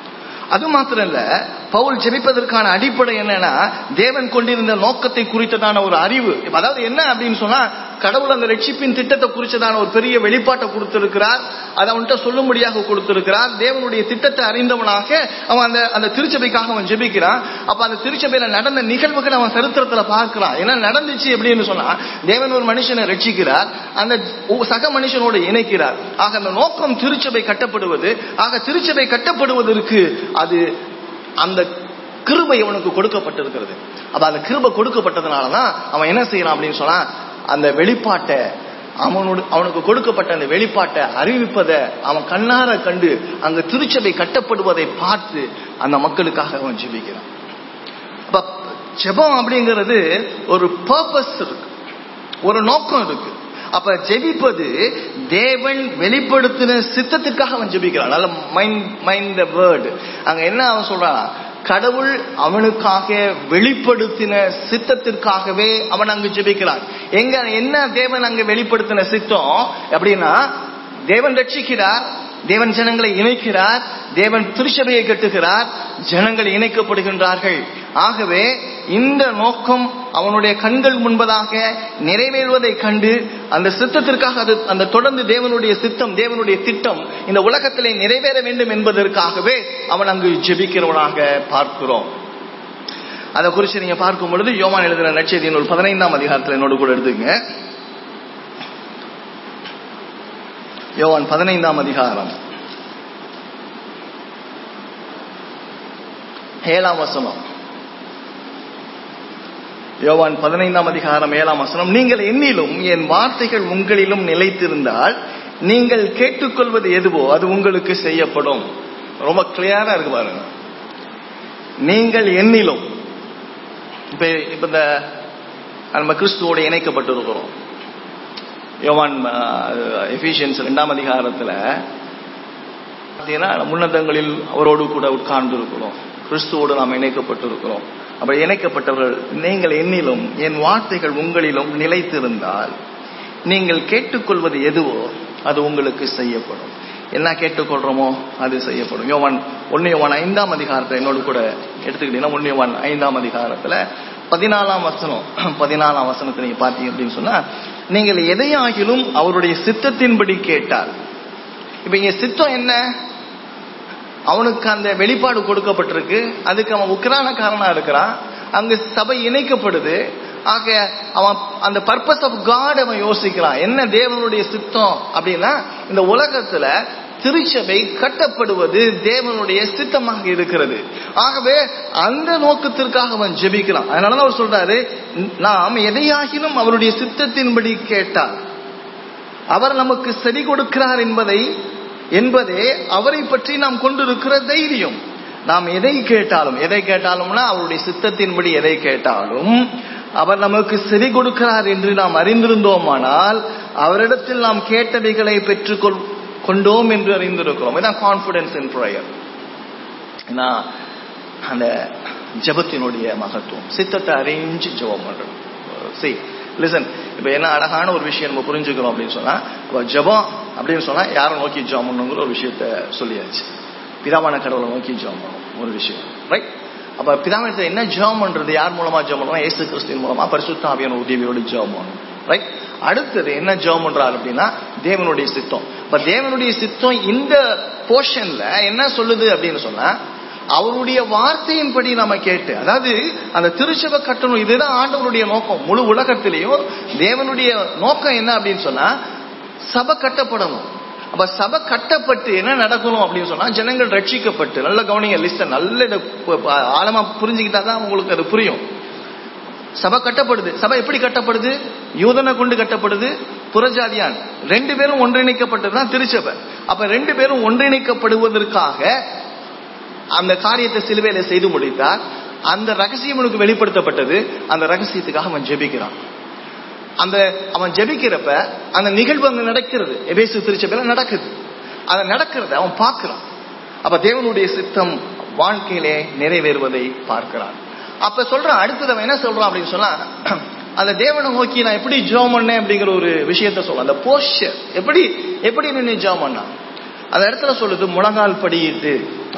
A: அது மாத்திரம் இல்ல பவுல் ஜெபிப்பதற்கான அடிப்படை என்னன்னா தேவன் கொண்டிருந்த நோக்கத்தை குறித்ததான ஒரு அறிவு இப்ப அதாவது என்ன அப்படின்னு சொன்னா கடவுள் அந்த ரட்சிப்பின் திட்டத்தை குறிச்சதான ஒரு பெரிய வெளிப்பாட்டை கொடுத்திருக்கிறார் அதை அவன்கிட்ட சொல்லும்படியாக கொடுத்திருக்கிறார் தேவனுடைய திட்டத்தை அறிந்தவனாக அவன் அந்த அந்த திருச்சபைக்காக அவன் ஜெபிக்கிறான் அப்ப அந்த திருச்சபையில நடந்த நிகழ்வுகளை அவன் சரித்திரத்துல பார்க்கிறான் என்ன நடந்துச்சு அப்படின்னு சொன்னா தேவன் ஒரு மனுஷனை ரட்சிக்கிறார் அந்த சக மனுஷனோடு இணைக்கிறார் ஆக அந்த நோக்கம் திருச்சபை கட்டப்படுவது ஆக திருச்சபை கட்டப்படுவதற்கு அது அந்த கிருபை அவனுக்கு கொடுக்கப்பட்டிருக்கிறது அப்ப அந்த கிருபை கொடுக்கப்பட்டதுனாலதான் அவன் என்ன செய்யறான் அப்படின்னு சொன்னா அந்த வெளிப்பாட்டை அவனோடு அவனுக்கு கொடுக்கப்பட்ட அந்த வெளிப்பாட்டை அறிவிப்பதை அவன் கண்ணார கண்டு அங்க திருச்சபை கட்டப்படுவதை பார்த்து அந்த மக்களுக்காக அவன் ஜெபிக்கிறான் அப்ப ஜெபம் அப்படிங்கிறது ஒரு பர்பஸ் இருக்கு ஒரு நோக்கம் இருக்கு அப்ப ஜெபிப்பது தேவன் வெளிப்படுத்தின சித்தத்திற்காக அவன் ஜெபிக்கிறான் நல்ல மைண்ட் மைண்ட் த வேர்டு அங்க என்ன அவன் சொல்றான் கடவுள் அவனுக்காக வெளிப்படுத்தின சித்தத்திற்காகவே அவன் அங்கு ஜெபிக்கிறான் எங்க என்ன தேவன் அங்க வெளிப்படுத்தின சித்தம் அப்படின்னா தேவன் ரட்சிக்கிறார் தேவன் ஜனங்களை இணைக்கிறார் தேவன் திருச்சபையை கட்டுகிறார் ஜனங்கள் இணைக்கப்படுகின்றார்கள் ஆகவே இந்த நோக்கம் அவனுடைய கண்கள் முன்பதாக நிறைவேறுவதை கண்டு அந்த சித்தத்திற்காக அது அந்த தொடர்ந்து தேவனுடைய சித்தம் தேவனுடைய திட்டம் இந்த உலகத்திலே நிறைவேற வேண்டும் என்பதற்காகவே அவன் அங்கு ஜெபிக்கிறவனாக பார்க்கிறோம் அதை குறித்து நீங்க பார்க்கும் பொழுது யோமான் எழுதின நட்சத்திர நூல் பதினைந்தாம் அதிகாரத்தில் என்னோடு கூட எடுத்துங்க யோவான் பதினைந்தாம் அதிகாரம் ஏழாம் வசனம் யோவான் பதினைந்தாம் அதிகாரம் ஏழாம் வசனம் நீங்கள் என்னிலும் என் வார்த்தைகள் உங்களிலும் நிலைத்திருந்தால் நீங்கள் கேட்டுக்கொள்வது எதுவோ அது உங்களுக்கு செய்யப்படும் ரொம்ப கிளியரா இருக்கு பாருங்க நீங்கள் என்னிலும் இப்ப இப்ப இந்த நம்ம கிறிஸ்துவோட இணைக்கப்பட்டிருக்கிறோம் யோவான் எஃபிஷியன்ஸ் ரெண்டாம் அதிகாரத்துல பார்த்தீங்கன்னா முன்னதங்களில் அவரோடு கூட உட்கார்ந்து இருக்கிறோம் கிறிஸ்துவோடு நாம் இணைக்கப்பட்டிருக்கிறோம் அப்ப இணைக்கப்பட்டவர்கள் நீங்கள் என்னிலும் என் வார்த்தைகள் உங்களிலும் நிலைத்திருந்தால் நீங்கள் கேட்டுக்கொள்வது எதுவோ அது உங்களுக்கு செய்யப்படும் என்ன கேட்டுக்கொள்றோமோ அது செய்யப்படும் யோவான் ஒன்னு யோவான் ஐந்தாம் அதிகாரத்தை என்னோடு கூட எடுத்துக்கிட்டீங்கன்னா ஒன்னு யோவான் ஐந்தாம் அதிகாரத்துல பதினாலாம் வசனம் பதினாலாம் வசனத்தை நீங்க பார்த்தீங்க அப்படின்னு சொன்னா நீங்கள் எதையாகிலும் அவருடைய சித்தத்தின்படி கேட்டால் இப்ப இங்க சித்தம் என்ன அவனுக்கு அந்த வெளிப்பாடு கொடுக்கப்பட்டிருக்கு அதுக்கு அவன் உக்ரானக்காரனா இருக்கிறான் அங்கு சபை இணைக்கப்படுது ஆக அவன் அந்த பர்பஸ் ஆஃப் காட் அவன் யோசிக்கிறான் என்ன தேவனுடைய சித்தம் அப்படின்னா இந்த உலகத்துல திருச்சபை கட்டப்படுவது தேவனுடைய சித்தமாக இருக்கிறது ஆகவே அந்த நோக்கத்திற்காக அவன் ஜெபிக்கிறான் அதனாலதான் அவர் சொல்றாரு நாம் எதையாகிலும் அவருடைய சித்தத்தின்படி கேட்டால் அவர் நமக்கு செடி கொடுக்கிறார் என்பதை என்பதே அவரை பற்றி நாம் கொண்டிருக்கிற தைரியம் நாம் எதை கேட்டாலும் எதை கேட்டாலும்னா அவருடைய சித்தத்தின்படி எதை கேட்டாலும் அவர் நமக்கு செவி கொடுக்கிறார் என்று நாம் அறிந்திருந்தோமானால் அவரிடத்தில் நாம் கேட்டவைகளை பெற்றுக்கொள் கொண்டோம் என்று அறிந்திருக்கிறோம் இதான் கான்பிடன்ஸ் இன் ப்ரேயர் அந்த ஜபத்தினுடைய மகத்துவம் சித்தத்தை அறிஞ்சு ஜபம் பண்றோம் சரி லிசன் இப்ப என்ன அழகான ஒரு விஷயம் நம்ம புரிஞ்சுக்கிறோம் அப்படின்னு சொன்னா இப்ப ஜபம் அப்படின்னு சொன்னா யாரை நோக்கி ஜபம் பண்ணுங்கிற ஒரு விஷயத்த சொல்லியாச்சு பிதாமான கடவுளை நோக்கி ஜபம் பண்ணும் ஒரு விஷயம் ரைட் அப்ப பிதாமணத்தை என்ன ஜெபம் பண்றது யார் மூலமா ஜெபம் பண்ணுவோம் ஏசு கிறிஸ்துவின் மூலமா பரிசுத்த ஆவியான உதவியோடு ஜெபம் பண்ணணும் ரைட் அடுத்தது என்ன ஜெபம் பண்றாரு அப்படின்னா தேவனுடைய சித்தம் இப்ப தேவனுடைய சித்தம் இந்த போர்ஷன்ல என்ன சொல்லுது அப்படின்னு சொன்னா அவருடைய வார்த்தையின்படி நம்ம கேட்டு அதாவது அந்த திருச்சபை கட்டணும் இதுதான் ஆண்டவருடைய நோக்கம் முழு உலகத்திலையும் தேவனுடைய நோக்கம் என்ன அப்படின்னு சொன்னா சபை கட்டப்படணும் அப்ப சபை கட்டப்பட்டு என்ன நடக்கணும் அப்படின்னு சொன்னா ஜனங்கள் ரட்சிக்கப்பட்டு நல்ல கவனிங்க லிஸ்ட நல்ல இதை ஆழமா புரிஞ்சுக்கிட்டா தான் உங்களுக்கு அது புரியும் சபை கட்டப்படுது சபை எப்படி கட்டப்படுது யூதனை கொண்டு கட்டப்படுது புறஜாதியான் ரெண்டு பேரும் ஒன்றிணைக்கப்பட்டதுதான் திருச்சபை அப்ப ரெண்டு பேரும் ஒன்றிணைக்கப்படுவதற்காக அந்த காரியத்தை சிலுவையில செய்து முடித்தார் அந்த ரகசியம் உனக்கு வெளிப்படுத்தப்பட்டது அந்த ரகசியத்துக்காக அவன் ஜெபிக்கிறான் அந்த அவன் ஜெபிக்கிறப்ப அந்த நிகழ்வு அங்க நடக்கிறது எபேசு திருச்சபையில நடக்குது அதை நடக்கிறத அவன் பார்க்கிறான் அப்ப தேவனுடைய சித்தம் வாழ்க்கையிலே நிறைவேறுவதை பார்க்கிறான் அப்ப சொல்றான் அடுத்தது அவன் என்ன சொல்றான் அப்படின்னு சொன்னா அந்த தேவனை நோக்கி நான் எப்படி ஜோம் பண்ணேன் அப்படிங்கிற ஒரு விஷயத்த சொல்ல அந்த போஸ்டர் எப்படி எப்படி நின்று ஜோம் பண்ணான் அந்த இடத்துல சொல்லுது முழங்கால் படியிட்டு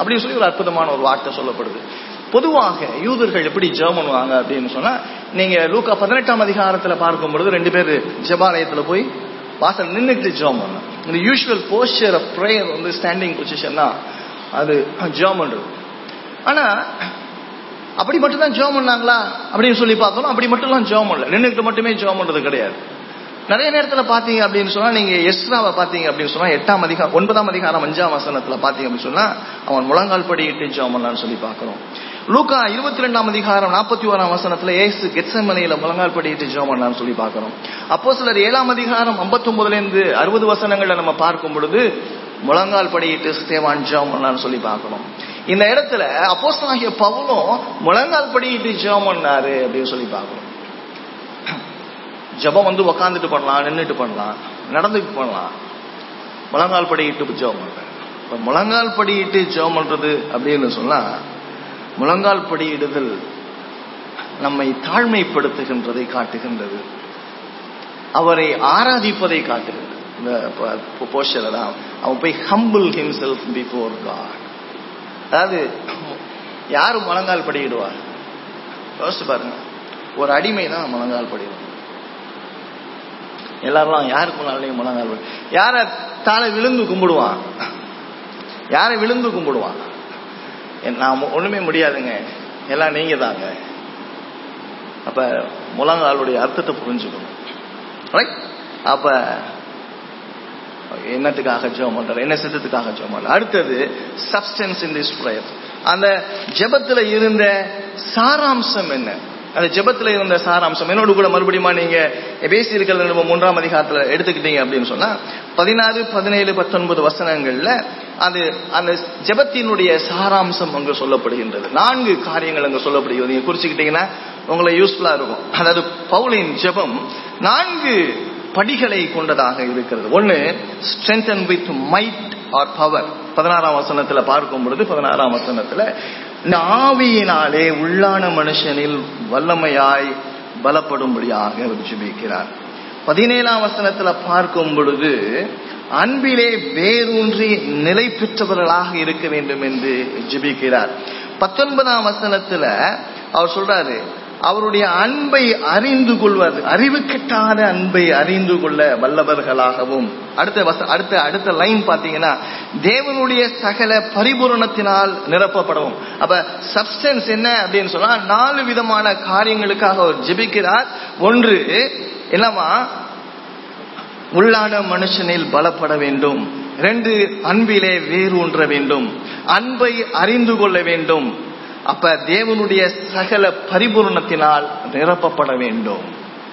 A: அப்படின்னு சொல்லி ஒரு அற்புதமான ஒரு வார்த்தை சொல்லப்படுது பொதுவாக யூதர்கள் எப்படி ஜெபம் பண்ணுவாங்க அப்படின்னு சொன்னா நீங்க லூக்கா பதினெட்டாம் அதிகாரத்துல பார்க்கும் பொழுது ரெண்டு பேர் ஜெபாலயத்துல போய் வாசல் நின்றுட்டு ஜெபம் பண்ணலாம் இந்த யூஸ்வல் போஸ்டர் ஆஃப் ப்ரேயர் வந்து ஸ்டாண்டிங் பொசிஷன் தான் அது ஜெபம் பண்றது ஆனா அப்படி மட்டும் தான் ஜெபம் பண்ணாங்களா அப்படின்னு சொல்லி பார்த்தோம் அப்படி மட்டும்லாம் ஜெபம் பண்ணல நின்றுட்டு மட்டுமே ஜெபம் பண்றது கிடையாது நிறைய நேரத்துல பாத்தீங்க அப்படின்னு சொன்னா நீங்க எஸ்ராவை பாத்தீங்க அப்படின்னு சொன்னா எட்டாம் அதிகாரம் ஒன்பதாம் அதிகாரம் அஞ்சாம் வசனத்துல பாத்தீங்க அப்படின்னு சொன்னா அவன் முழங்கால் படியிட்டு ஜெபம் பண்ணலாம்னு சொல்லி பாக்குறோம் லூக்கா இருபத்தி ரெண்டாம் அதிகாரம் நாற்பத்தி ஓராம் வசனத்துல ஏசு கெட்சமனையில முழங்கால் படியிட்டு ஜெபம் பண்ணலாம்னு சொல்லி பாக்குறோம் அப்போ சிலர் ஏழாம் அதிகாரம் ஐம்பத்தி இருந்து அறுபது வசனங்கள்ல நம்ம பார்க்கும் பொழுது முழங்கால் படியிட்டு ஸ்தேவான் ஜெபம் பண்ணலாம்னு சொல்லி பார்க்கணும் இந்த இடத்துல அப்போஸ்தலனாகிய பவுலும் முழங்கால் படியிட்டு ஜெபம் பண்ணாரு அப்படின்னு சொல்லி பார்க்கணும் ஜெபம் வந்து உக்காந்துட்டு பண்ணலாம் நின்றுட்டு பண்ணலாம் நடந்துட்டு பண்ணலாம் முழங்கால் படியிட்டு ஜெபம் பண்றேன் இப்ப முழங்கால் படியிட்டு ஜெபம் பண்றது அப்படின்னு சொன்னா முழங்கால் படியிடுதல் நம்மை தாழ்மைப்படுத்துகின்றதை காட்டுகின்றது அவரை ஆராதிப்பதை காட்டுகிறது இந்த போஸ்டர் தான் அவன் போய் ஹம்பிள் ஹிம்செல்ஃப் பிஃபோர் காட் அதாவது யாரு முழங்கால் படியிடுவார் யோசிச்சு பாருங்க ஒரு அடிமை தான் முழங்கால் படிடும் எல்லாரும் யாருக்கு முன்னாலையும் முழங்கால் படி யார தாழ விழுந்து கும்பிடுவான் யாரை விழுந்து கும்பிடுவான் நான் ஒண்ணுமே முடியாதுங்க எல்லாம் நீங்க தாங்க அப்ப முழங்காலுடைய அர்த்தத்தை புரிஞ்சுக்கணும் ரைட் அப்ப என்னத்துக்காக ஜெபம் பண்றாரு என்ன சித்தத்துக்காக ஜெபம் பண்றாரு அடுத்தது சப்ஸ்டன்ஸ் இன் திஸ் ப்ரேயர் அந்த ஜெபத்துல இருந்த சாராம்சம் என்ன அந்த ஜெபத்துல இருந்த சாராம்சம் என்னோட கூட மறுபடியும் நீங்க பேசி இருக்கிறது நம்ம மூன்றாம் அதிகாரத்துல எடுத்துக்கிட்டீங்க அப்படின்னு சொன்னா பதினாறு பதினேழு பத்தொன்பது வசனங்கள்ல அது அந்த ஜெபத்தினுடைய சாராம்சம் அங்கு சொல்லப்படுகின்றது நான்கு காரியங்கள் அங்கு சொல்லப்படுகிறது நீங்க குறிச்சுக்கிட்டீங்கன்னா உங்களை யூஸ்ஃபுல்லா இருக்கும் அதாவது பவுலின் ஜெபம் நான்கு படிகளை கொண்டதாக இருக்கிறது ஒன்னு strengthen with might or power பதினாறாம் வசனத்துல பார்க்கும் பொழுது பதினாறாம் வசனத்துல இந்த ஆவியினாலே உள்ளான மனுஷனில் வல்லமையாய் பலப்படும்படியாக அவர் ஜெபிக்கிறார் பதினேழாம் வசனத்துல பார்க்கும் பொழுது அன்பிலே வேரூன்றி நிலை பெற்றவர்களாக இருக்க வேண்டும் என்று ஜெபிக்கிறார் பத்தொன்பதாம் வசனத்துல அவர் சொல்றாரு அவருடைய அன்பை அறிந்து கொள்வது அறிவு கெட்டாத அன்பை அறிந்து கொள்ள வல்லவர்களாகவும் அடுத்த வச அடுத்த அடுத்த லைன் பாத்தீங்கன்னா தேவனுடைய சகல பரிபூரணத்தினால் நிரப்பப்படவும் அப்ப சப்ஸ்டன்ஸ் என்ன அப்படின்னு சொன்னா நாலு விதமான காரியங்களுக்காக அவர் ஜெபிக்கிறார் ஒன்று என்னவா உள்ளான மனுஷனில் பலப்பட வேண்டும் ரெண்டு அன்பிலே வேரூன்ற வேண்டும் அன்பை அறிந்து கொள்ள வேண்டும் அப்ப தேவனுடைய சகல பரிபூர்ணத்தினால் நிரப்பப்பட வேண்டும்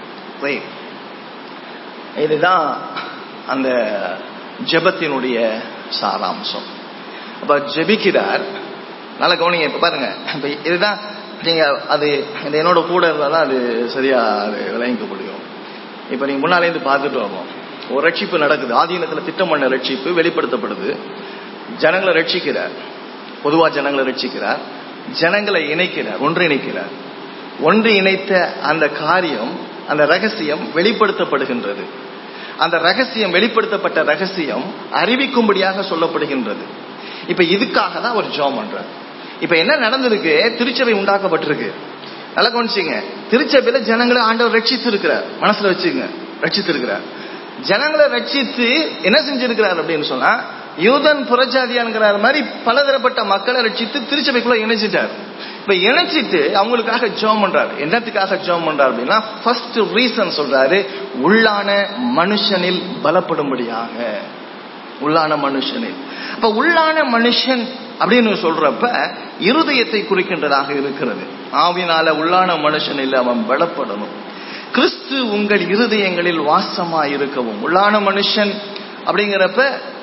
A: இதுதான் அந்த ஜெபத்தினுடைய சாராம்சம் அப்ப ஜெபிக்கிறார் நல்ல கவனிங்க இப்ப பாருங்க இப்ப இதுதான் நீங்க அது என்னோட கூட இருந்தாதான் அது சரியா அது விளங்கிக்க முடியும் இப்ப நீங்க முன்னாலே இருந்து பார்த்துட்டு வரோம் ஒரு ரட்சிப்பு நடக்குது ஆதீனத்துல திட்டம் பண்ண ரட்சிப்பு வெளிப்படுத்தப்படுது ஜனங்களை ரட்சிக்கிறார் பொதுவா ஜனங்களை ரட்சிக்கிறார் ஜனங்களை இணைக்கிறார் ஒன்றிணைக்கிறார் ஒன்று இணைத்த அந்த காரியம் அந்த ரகசியம் வெளிப்படுத்தப்படுகின்றது அந்த ரகசியம் வெளிப்படுத்தப்பட்ட ரகசியம் அறிவிக்கும்படியாக சொல்லப்படுகின்றது இப்ப இதுக்காக தான் ஒரு ஜோம் பண்றார் இப்ப என்ன நடந்திருக்கு திருச்சபை உண்டாக்கப்பட்டிருக்கு நல்லா கவனிச்சிங்க திருச்சபையில ஜனங்களை ஆண்டவர் ரட்சித்து இருக்கிறார் மனசுல வச்சுங்க ரட்சித்து இருக்கிறார் ஜனங்களை ரட்சித்து என்ன செஞ்சிருக்கிறார் அப்படின்னு சொன்னா யூதன் புறஜாதியான்கிறார் மாதிரி பலதரப்பட்ட மக்களை ரட்சித்து திருச்சபைக்குள்ள இணைச்சிட்டார் இப்ப இணைச்சிட்டு அவங்களுக்காக ஜோம் பண்றாரு என்னத்துக்காக ஜோம் பண்றாரு அப்படின்னா ஃபர்ஸ்ட் ரீசன் சொல்றாரு உள்ளான மனுஷனில் பலப்படும்படியாக உள்ளான மனுஷனில் அப்ப உள்ளான மனுஷன் அப்படின்னு சொல்றப்ப இருதயத்தை குறிக்கின்றதாக இருக்கிறது ஆவினால உள்ளான மனுஷனில் அவன் பலப்படணும் கிறிஸ்து உங்கள் இருதயங்களில் வாசமா இருக்கவும் உள்ளான மனுஷன் அப்படிங்கிறப்ப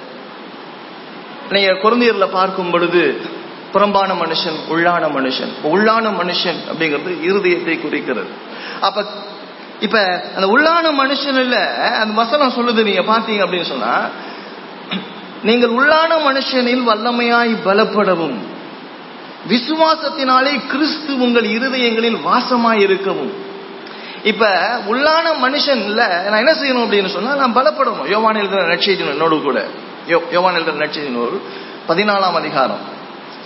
A: நீங்க குழந்தையர்ல பார்க்கும் பொழுது புறம்பான மனுஷன் உள்ளான மனுஷன் உள்ளான மனுஷன் அப்படிங்கிறது இருதயத்தை குறிக்கிறது அப்ப இப்ப அந்த உள்ளான மனுஷன் இல்ல அந்த வசனம் சொல்லுது நீங்க பாத்தீங்க அப்படின்னு சொன்னா நீங்கள் உள்ளான மனுஷனில் வல்லமையாய் பலப்படவும் விசுவாசத்தினாலே கிறிஸ்து உங்கள் இருதயங்களில் வாசமாய் இருக்கவும் இப்ப உள்ளான மனுஷன் இல்ல நான் என்ன செய்யணும் அப்படின்னு சொன்னா நான் பலப்படணும் யோவான் எழுதுற நட்சத்திரம் என்னோடு கூட யோவான் எழுதுற நட்சத்திரம் பதினாலாம் அதிகாரம்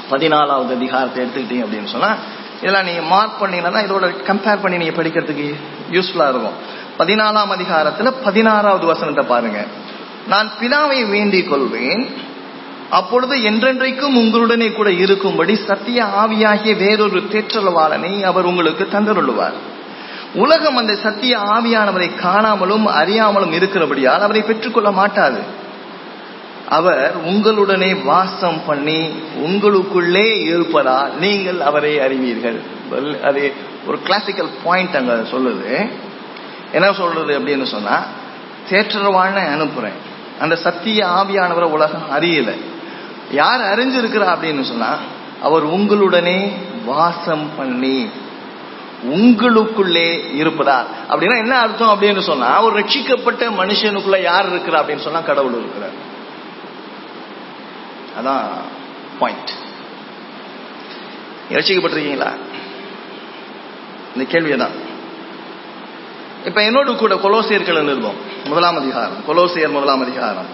A: பதினாலாவது அதிகாரத்தை எடுத்துக்கிட்டீங்க அப்படின்னு சொன்னா இதெல்லாம் நீங்க மார்க் பண்ணீங்கன்னா இதோட கம்பேர் பண்ணி நீங்க படிக்கிறதுக்கு யூஸ்ஃபுல்லா இருக்கும் பதினாலாம் அதிகாரத்துல பதினாறாவது வசனத்தை பாருங்க நான் பிதாவை வேண்டிக் கொள்வேன் அப்பொழுது என்றென்றைக்கும் உங்களுடனே கூட இருக்கும்படி சத்திய ஆவியாகிய வேறொரு தேற்றலவாளனை அவர் உங்களுக்கு தந்தருள்ளுவார் உலகம் அந்த சத்திய ஆவியானவரை காணாமலும் அறியாமலும் இருக்கிறபடியால் அவரை பெற்றுக்கொள்ள மாட்டாது அவர் உங்களுடனே வாசம் பண்ணி உங்களுக்குள்ளே இருப்பதால் நீங்கள் அவரை அறிவீர்கள் Well, அது ஒரு கிளாசிக்கல் பாயிண்ட் அங்க சொல்லுது என்ன சொல்றது அப்படின்னு சொன்னா தேற்றவாழ்னு அனுப்புறேன் அந்த சத்திய ஆவியானவரை உலகம் அறியல யார் அறிஞ்சிருக்கிறா அப்படின்னு சொன்னா அவர் உங்களுடனே வாசம் பண்ணி உங்களுக்குள்ளே இருப்பதா அப்படின்னா என்ன அர்த்தம் அப்படின்னு சொன்னா ஒரு ரட்சிக்கப்பட்ட மனுஷனுக்குள்ள யார் இருக்கிறா அப்படின்னு சொன்னா கடவுள் இருக்கிறார் அதான் பாயிண்ட் ரட்சிக்கப்பட்டிருக்கீங்களா இந்த கேள்வியதான் இப்ப என்னோடு கூட கொலோசியர்கள் நிருபம் முதலாம் அதிகாரம் கொலோசியர் முதலாம் அதிகாரம்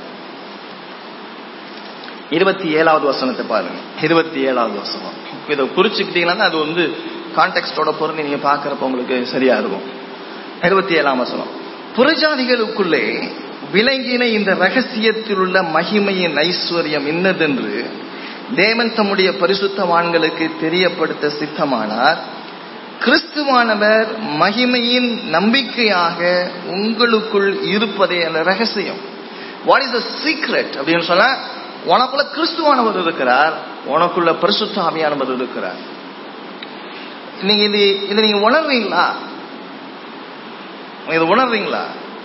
A: இருபத்தி ஏழாவது வசனத்தை பாருங்க இருபத்தி ஏழாவது வசனம் இதை குறிச்சுக்கிட்டீங்கன்னா அது வந்து கான்டெக்ட்டோட பொருள் நீங்க பாக்குறப்ப உங்களுக்கு சரியா இருக்கும் இருபத்தி ஏழாம் வசனம் புறஜாதிகளுக்குள்ளே விளங்கின இந்த ரகசியத்தில் உள்ள மகிமையின் ஐஸ்வர்யம் இன்னதென்று தேவன் தம்முடைய பரிசுத்தவான்களுக்கு தெரியப்படுத்த சித்தமானார் கிறிஸ்துவானவர் மகிமையின் நம்பிக்கையாக உங்களுக்குள் இருப்பதே அந்த ரகசியம் வாட் இஸ் த சீக்ரெட் அப்படின்னு சொன்னா உனக்குள்ள கிறிஸ்துவானவர் இருக்கிறார் உனக்குள்ள பரிசுத்த ஆவியானவர் இருக்கிறார் நீங்க இது இதை நீங்க உணர்றீங்களா இதை உணர்றீங்களா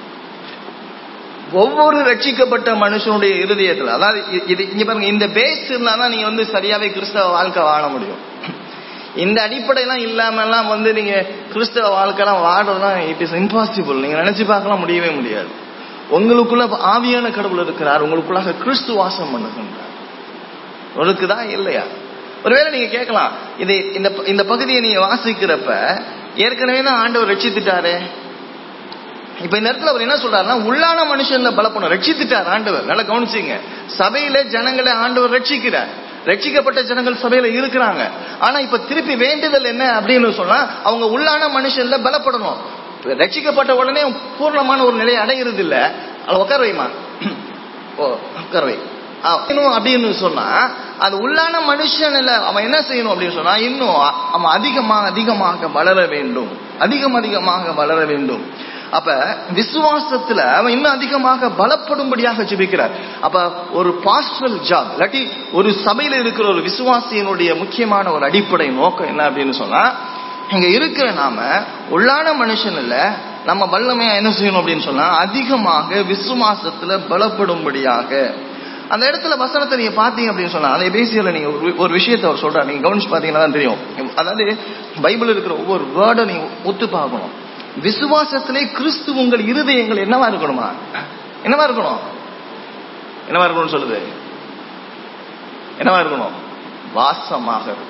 A: ஒவ்வொரு ரட்சிக்கப்பட்ட மனுஷனுடைய இருதயத்துல அதாவது இ- இது இங்க பாருங்க இந்த பேஸ் இருந்தாதான் நீங்க வந்து சரியாவே கிறிஸ்தவ வாழ்க்கை வாழ முடியும் இந்த அடிப்படையெல்லாம் இல்லாமலாம் வந்து நீங்க கிறிஸ்தவ வாழ்க்கைலாம் வாடுறதுலாம் இட் இஸ் இம்பாசிபிள் நீங்க நினைச்சு பார்க்கலாம் முடியவே முடியாது உங்களுக்குள்ள ஆவியான கடவுள் இருக்கிறார் உங்களுக்குள்ளாக கிறிஸ்து வாசம் பண்ணுகின்றார் இருக்குதா இல்லையா ஒருவேளை நீங்க கேட்கலாம் இது இந்த இந்த பகுதியை நீங்க வாசிக்கிறப்ப ஏற்கனவே தான் ஆண்டவர் ரட்சித்துட்டாரே இப்ப இந்த இடத்துல அவர் என்ன சொல்றாருன்னா உள்ளான மனுஷன்ல பலப்படும் ரட்சித்துட்டார் ஆண்டவர் நல்லா கவனிச்சுங்க சபையில ஜனங்களை ஆண்டவர் ரட்சிக்கிறார் ரட்சிக்கப்பட்ட ஜனங்கள் சபையில இருக்கிறாங்க ஆனா இப்ப திருப்பி வேண்டுதல் என்ன அப்படின்னு சொன்னா அவங்க உள்ளான மனுஷன்ல பலப்படணும் ரட்சிக்கப்பட்ட உடனே பூர்ணமான ஒரு நிலையை அடைகிறது இல்ல அது உட்கார வைமா ஓ உட்கார வை ஆ, இன்னும் அப்படின்னு சொன்னா அது உள்ளான மனுஷன் இல்ல அவன் என்ன செய்யணும் அப்படின்னு சொன்னா இன்னும் அ- அவன் அதிகமாக அதிகமாக வளர வேண்டும் அதிகம் அதிகமாக வளர வேண்டும் அப்ப விசுவாசத்துல அவன் இன்னும் அதிகமாக பலப்படும்படியாக ஜெபிக்கிறார் அப்ப ஒரு பாஸ்டல் ஜாப் இல்லாட்டி ஒரு சபையில இருக்கிற ஒரு விசுவாசியினுடைய முக்கியமான ஒரு அடிப்படை நோக்கம் என்ன அப்படின்னு சொன்னா இங்க இருக்கிற நாம உள்ளான மனுஷன் இல்ல நம்ம வல்லமையா என்ன செய்யணும் அப்படின்னு சொன்னா அதிகமாக விசுவாசத்துல பலப்படும்படியாக அந்த இடத்துல வசனத்தை நீங்க பாத்தீங்க அப்படின்னு சொன்னா அந்த பேசியல நீங்க ஒரு- ஒரு விஷயத்தை அவர் சொல்றாரு நீங்க கவனிச்சு பாத்தீங்கன்னா தான் தெரியும் அதாவது பைபிள் இருக்கிற ஒவ்வொரு வேர்டை நீங்க ஒத்து பார்க்கணும் விசுவாசத்திலே கிறிஸ்து உங்கள் இருதயங்கள் என்னவா இருக்கணுமா என்னவா இருக்கணும் என்னவா இருக்கணும்னு சொல்லுது என்னவா இருக்கணும் வாசமாக இருக்கும்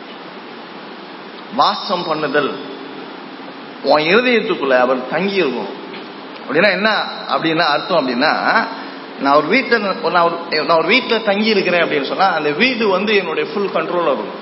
A: வாசம் பண்ணுதல் உன் இருதயத்துக்குள்ள அவர் தங்கி இருக்கும் அப்படின்னா என்ன அப்படின்னா அர்த்தம் அப்படின்னா நான் ஒரு வீட்டில் நான் ஒரு நான் ஒரு வீட்டில் தங்கி இருக்கிறேன் அப்படின்னு சொன்னா அந்த வீடு வந்து என்னுடைய ஃபுல் கண்ட்ரோல் இருக்கும்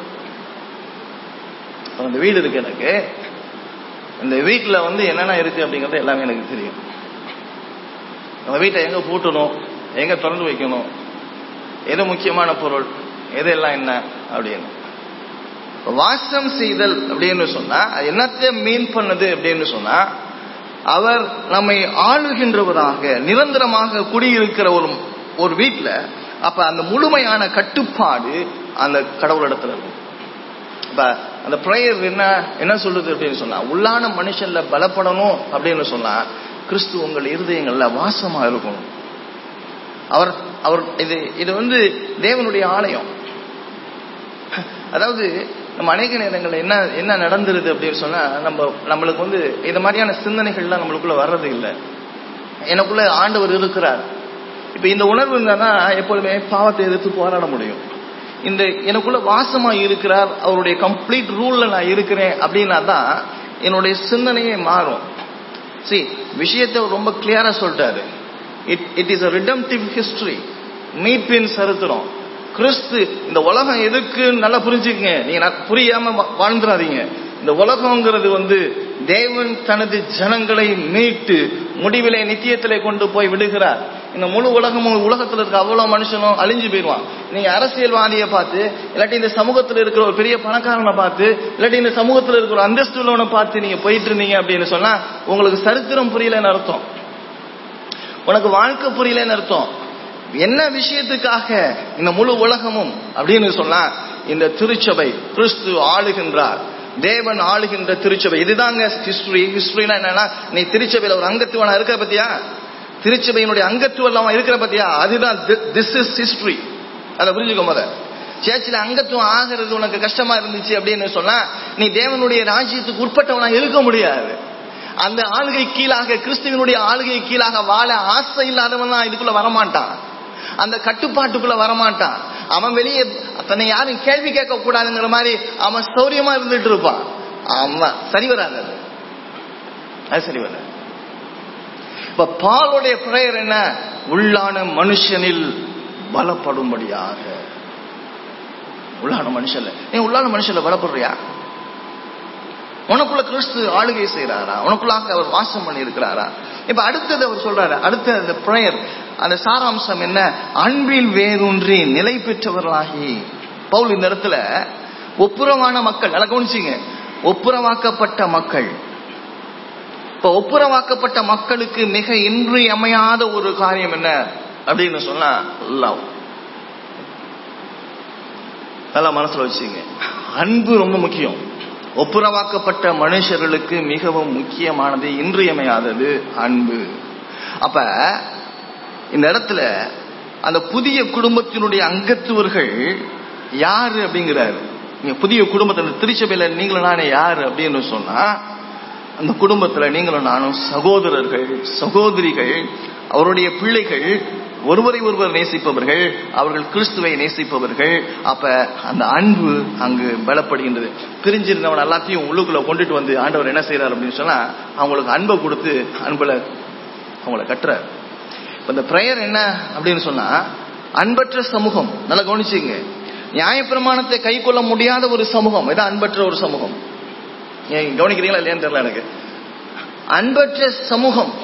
A: அந்த வீடு இருக்கு எனக்கு இந்த வீட்டில் வந்து என்னென்ன இருக்கு அப்படிங்கறது எல்லாமே எனக்கு தெரியும் அந்த வீட்டை எங்க பூட்டணும் எங்க திறந்து வைக்கணும் எது முக்கியமான பொருள் எது எல்லாம் என்ன அப்படின்னு இப்ப வாசம் செய்தல் அப்படின்னு சொன்னா அது என்னத்தை மீன் பண்ணுது அப்படின்னு சொன்னா அவர் நம்மை ஆளுகின்றவராக நிரந்தரமாக குடியிருக்கிற ஒரு ஒரு வீட்டுல அப்ப அந்த முழுமையான கட்டுப்பாடு அந்த கடவுளிடத்துல இருக்கும் இப்ப அந்த ப்ரேயர் என்ன என்ன சொல்லுது அப்படின்னு சொன்னா உள்ளான மனுஷன்ல பலப்படணும் அப்படின்னு சொன்னா கிறிஸ்து உங்கள் இருதயங்கள்ல வாசமா இருக்கணும் அவர் அவர் இது இது வந்து தேவனுடைய ஆலயம் அதாவது நம்ம அநேக நேரங்கள்ல என்ன என்ன நடந்துருது அப்படின்னு சொன்னா நம்ம நம்மளுக்கு வந்து இந்த மாதிரியான சிந்தனைகள்லாம் நம்மளுக்குள்ள வர்றது இல்லை எனக்குள்ள ஆண்டவர் இருக்கிறார் இப்ப இந்த உணர்வு இருந்தா எப்பொழுதுமே பாவத்தை எதிர்த்து போராட முடியும் இந்த எனக்குள்ள வாசமா இருக்கிறார் அவருடைய கம்ப்ளீட் ரூல்ல நான் இருக்கிறேன் அப்படின்னா தான் என்னுடைய சிந்தனையே மாறும் சி விஷயத்தை அவர் ரொம்ப கிளியரா சொல்லிட்டாரு it it is a redemptive history மீட்பின் சரித்திரம் கிறிஸ்து இந்த உலகம் எதுக்கு நல்லா புரிஞ்சுக்கங்க நீங்க ந- புரியாம வா- வாழ்ந்துடாதீங்க இந்த உலகங்கிறது வந்து தேவன் தனது ஜனங்களை மீட்டு முடிவிலே நித்தியத்திலே கொண்டு போய் விடுகிறார் இந்த முழு உலகமும் உலகத்துல இருக்க அவ்வளவு மனுஷனும் அழிஞ்சு போயிடுவான் நீங்க அரசியல்வாதியை பார்த்து இல்லாட்டி இந்த சமூகத்துல இருக்கிற ஒரு பெரிய பணக்காரனை பார்த்து இல்லாட்டி இந்த சமூகத்துல இருக்கிற ஒரு அந்தஸ்து உள்ளவனை பார்த்து நீங்க போயிட்டு இருந்தீங்க அப்படின்னு சொன்னா உங்களுக்கு சரித்திரம் புரியலன்னு அர்த்தம் உனக்கு வாழ்க்கை புரியலன்னு அர்த்தம் என்ன விஷயத்துக்காக இந்த முழு உலகமும் அப்படின்னு சொன்னா இந்த திருச்சபை கிறிஸ்து ஆளுகின்றார் தேவன் ஆளுகின்ற திருச்சபை இதுதாங்க ஹிஸ்டரி ஹிஸ்டரினா என்னன்னா நீ திருச்சபையில ஒரு அங்கத்துவனா இருக்கிற பத்தியா திருச்சபையினுடைய அங்கத்துவம் அவன் இருக்கிற பத்தியா அதுதான் திஸ் இஸ் ஹிஸ்டரி அதை புரிஞ்சுக்கோ முத சேர்ச்சில் அங்கத்துவம் ஆகிறது உனக்கு கஷ்டமா இருந்துச்சு அப்படின்னு சொன்னா நீ தேவனுடைய ராஜ்யத்துக்கு உட்பட்டவனா இருக்க முடியாது அந்த ஆளுகை கீழாக கிறிஸ்துவனுடைய ஆளுகை கீழாக வாழ ஆசை இல்லாதவன் தான் இதுக்குள்ள வரமாட்டான் அந்த கட்டுப்பாட்டுக்குள்ள வரமாட்டான் அவன் வெளியே தன்னை யாரும் கேள்வி கேட்க கூடாதுங்கிற மாதிரி அவன் சௌரியமா இருந்துட்டு இருப்பான் அவன் சரி வராது அது. அது சரி வராது இப்ப பாலுடைய பிரேயர் என்ன உள்ளான மனுஷனில் பலப்படும்படியாக உள்ளான மனுஷன்ல நீ உள்ளான மனுஷன்ல பலப்படுறியா உனக்குள்ள கிறிஸ்து ஆளுகை செய்யறாரா உனக்குள்ளாக அவர் வாசம் பண்ணி இருக்கிறாரா இப்ப அடுத்தது அவர் சொல்றாரு அடுத்த அந்த பிரேயர் அந்த சாராம்சம் என்ன அன்பில் வேரூன்றி நிலை பெற்றவர்களாகி பவுல் இந்த இடத்துல ஒப்புரவான மக்கள் நல்லா கவனிச்சிங்க ஒப்புரவாக்கப்பட்ட மக்கள் இப்ப ஒப்புரவாக்கப்பட்ட மக்களுக்கு மிக இன்றியமையாத ஒரு காரியம் என்ன அப்படின்னு சொன்னா லவ் நல்லா மனசுல வச்சுங்க அன்பு ரொம்ப முக்கியம் ஒப்புரவாக்கப்பட்ட மனுஷர்களுக்கு மிகவும் முக்கியமானது இன்றியமையாதது அன்பு அப்ப இந்த இடத்துல அந்த புதிய குடும்பத்தினுடைய அங்கத்துவர்கள் யாரு அப்படிங்கிறாரு நீங்க புதிய குடும்பத்துல திருச்சபையில நீங்களும் நானே யாரு அப்படின்னு சொன்னா அந்த குடும்பத்துல நீங்களும் நானும் சகோதரர்கள் சகோதரிகள் அவருடைய பிள்ளைகள் ஒருவரை ஒருவர் நேசிப்பவர்கள் அவர்கள் கிறிஸ்துவை நேசிப்பவர்கள் அப்ப அந்த அன்பு அங்கு பலப்படுகின்றது பிரிஞ்சிருந்தவன் எல்லாத்தையும் உள்ளுக்குள்ள கொண்டுட்டு வந்து ஆண்டவர் என்ன செய்யறாரு அப்படின்னு சொன்னா அவங்களுக்கு அன்பை கொடுத்து அன்புல அவங்கள கட்டுறாரு இப்ப இந்த பிரேயர் என்ன அப்படின்னு சொன்னா அன்பற்ற சமூகம் நல்லா கவனிச்சுங்க நியாயப்பிரமாணத்தை கை கொள்ள முடியாத ஒரு சமூகம் இதான் அன்பற்ற ஒரு சமூகம் ஏன் கவனிக்கிறீங்களா இல்லையான்னு தெரியல எனக்கு அன்பற்ற சமூகம்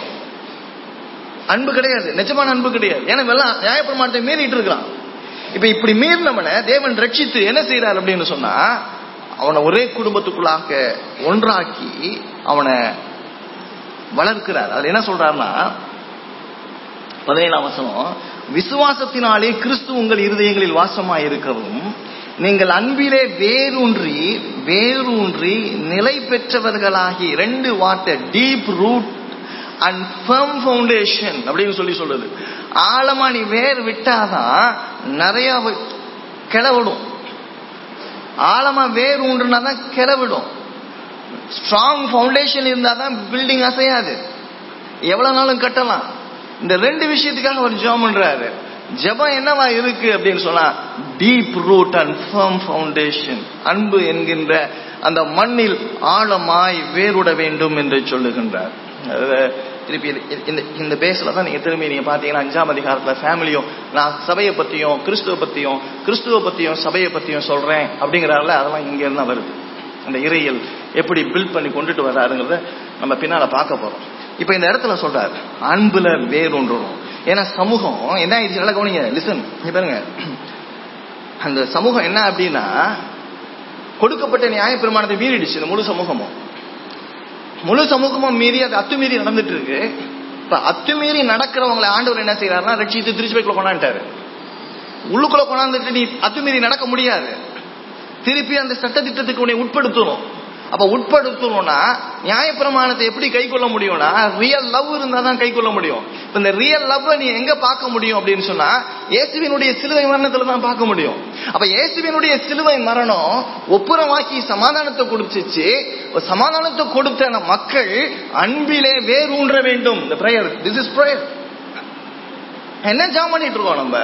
A: அன்பு கிடையாது நிஜமான அன்பு கிடையாது ஏன்னா வெள்ளம் நியாயப்பிரமாணத்தை மீறிட்டு இருக்கிறான் இப்ப இப்படி மீறினவனை தேவன் ரட்சித்து என்ன செய்யறாரு அப்படின்னு சொன்னா அவனை ஒரே குடும்பத்துக்குள்ளாக ஒன்றாக்கி அவனை வளர்க்கிறார் அது என்ன சொல்றாருன்னா பதினேழாம் வசனம் விசுவாசத்தினாலே கிறிஸ்து உங்கள் இருதயங்களில் வாசமாய் இருக்கவும் நீங்கள் அன்பிலே வேரூன்றி வேரூன்றி நிலை பெற்றவர்களாகி ரெண்டு வார்த்தை deep root and firm foundation அப்படின்னு சொல்லி சொல்றது ஆழமா நீ வேர் விட்டாதான் நிறைய வ- கிளவிடும் ஆழமா வேர் ஊன்றுனா தான் கிளவிடும் ஸ்ட்ராங் ஃபவுண்டேஷன் இருந்தா தான் பில்டிங் அசையாது எவ்வளவு நாளும் கட்டலாம் இந்த ரெண்டு விஷயத்துக்காக அவர் ஜெபம் பண்றாரு ஜெபம் என்னவா இருக்கு அப்படின்னு சொன்னா deep root and firm foundation அன்பு என்கின்ற அந்த மண்ணில் ஆழமாய் வேருட வேண்டும் என்று சொல்லுகின்றார் அது திருப்பி இது- இந்த இந்த பேஸ்ல தான் நீங்க திரும்பி நீங்க பாத்தீங்கன்னா அஞ்சாம் அதிகாரத்துல ஃபேமிலியும் நான் சபையை பத்தியும் கிறிஸ்துவ பத்தியும் கிறிஸ்துவ பத்தியும் சபையை பத்தியும் சொல்றேன் அப்படிங்கிறாருல அதெல்லாம் இங்க இருந்தா வருது அந்த இறையல் எப்படி பில்ட் பண்ணி கொண்டுட்டு வர்றாருங்கிறத நம்ம பின்னால பார்க்க போறோம் இப்ப இந்த இடத்துல சொல்றாரு அன்புல வேரூன்றணும் ஏன்னா சமூகம் என்ன ஆயிடுச்சு நல்லா கவனிங்க லிசன் பாருங்க அந்த சமூகம் என்ன அப்படின்னா கொடுக்கப்பட்ட நியாய பிரமாணத்தை மீறிடுச்சு இந்த முழு சமூகமும் முழு சமூகமும் மீறி அது அத்துமீறி நடந்துட்டு இருக்கு இப்ப அத்துமீறி நடக்கிறவங்களை ஆண்டவர் என்ன செய்யறாருன்னா ரட்சித்து திருச்சிபைக்குள்ள கொண்டாண்டாரு உள்ளுக்குள்ள கொண்டாந்துட்டு நீ அத்துமீறி நடக்க முடியாது திருப்பி அந்த சட்டத்திட்டத்துக்கு உன்னை உட்படுத்தணும் அப்ப உட்படுத்தணும்னா நியாயப்பிரமாணத்தை எப்படி கை கொள்ள முடியும்னா ரியல் லவ் இருந்தா தான் கை கொள்ள முடியும் இப்ப இந்த ரியல் லவ் நீ எங்க பார்க்க முடியும் அப்படின்னு சொன்னா இயேசுவினுடைய சிலுவை மரணத்துல தான் பார்க்க முடியும் அப்ப இயேசுவினுடைய சிலுவை மரணம் ஒப்புரமாக்கி சமாதானத்தை கொடுத்துச்சு சமாதானத்தை கொடுத்த நம்ம மக்கள் அன்பிலே வேரூன்ற வேண்டும் இந்த பிரேயர் திஸ் இஸ் பிரேயர் என்ன ஜாம் பண்ணிட்டு இருக்கோம் நம்ம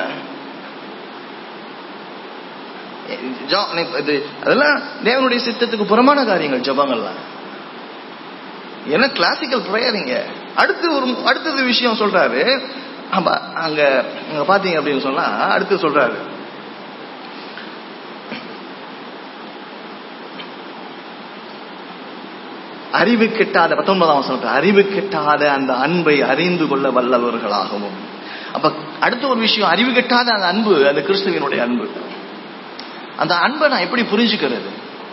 A: ஜா- இது அதெல்லாம் தேவனுடைய சித்தத்துக்கு புறமான காரியங்கள் ஜபங்கள்லாம் என்ன கிளாசிக்கல் ப்ரேயரிங்க அடுத்து ஒரு அடுத்தது விஷயம் சொல்றாரு ஆமா அங்க அங்க பாத்தீங்க அப்படின்னு சொன்னா அடுத்து சொல்றாரு அறிவு கெட்டாத பத்தொன்பதாம் வசனத்தில் அறிவு கெட்டாத அந்த அன்பை அறிந்து கொள்ள வல்லவர்களாகவும் அப்ப அடுத்த ஒரு விஷயம் அறிவு கெட்டாத அந்த அன்பு அந்த கிறிஸ்துவனுடைய அன்பு அந்த அன்பை நான் எப்படி புரிஞ்சுக்கிறது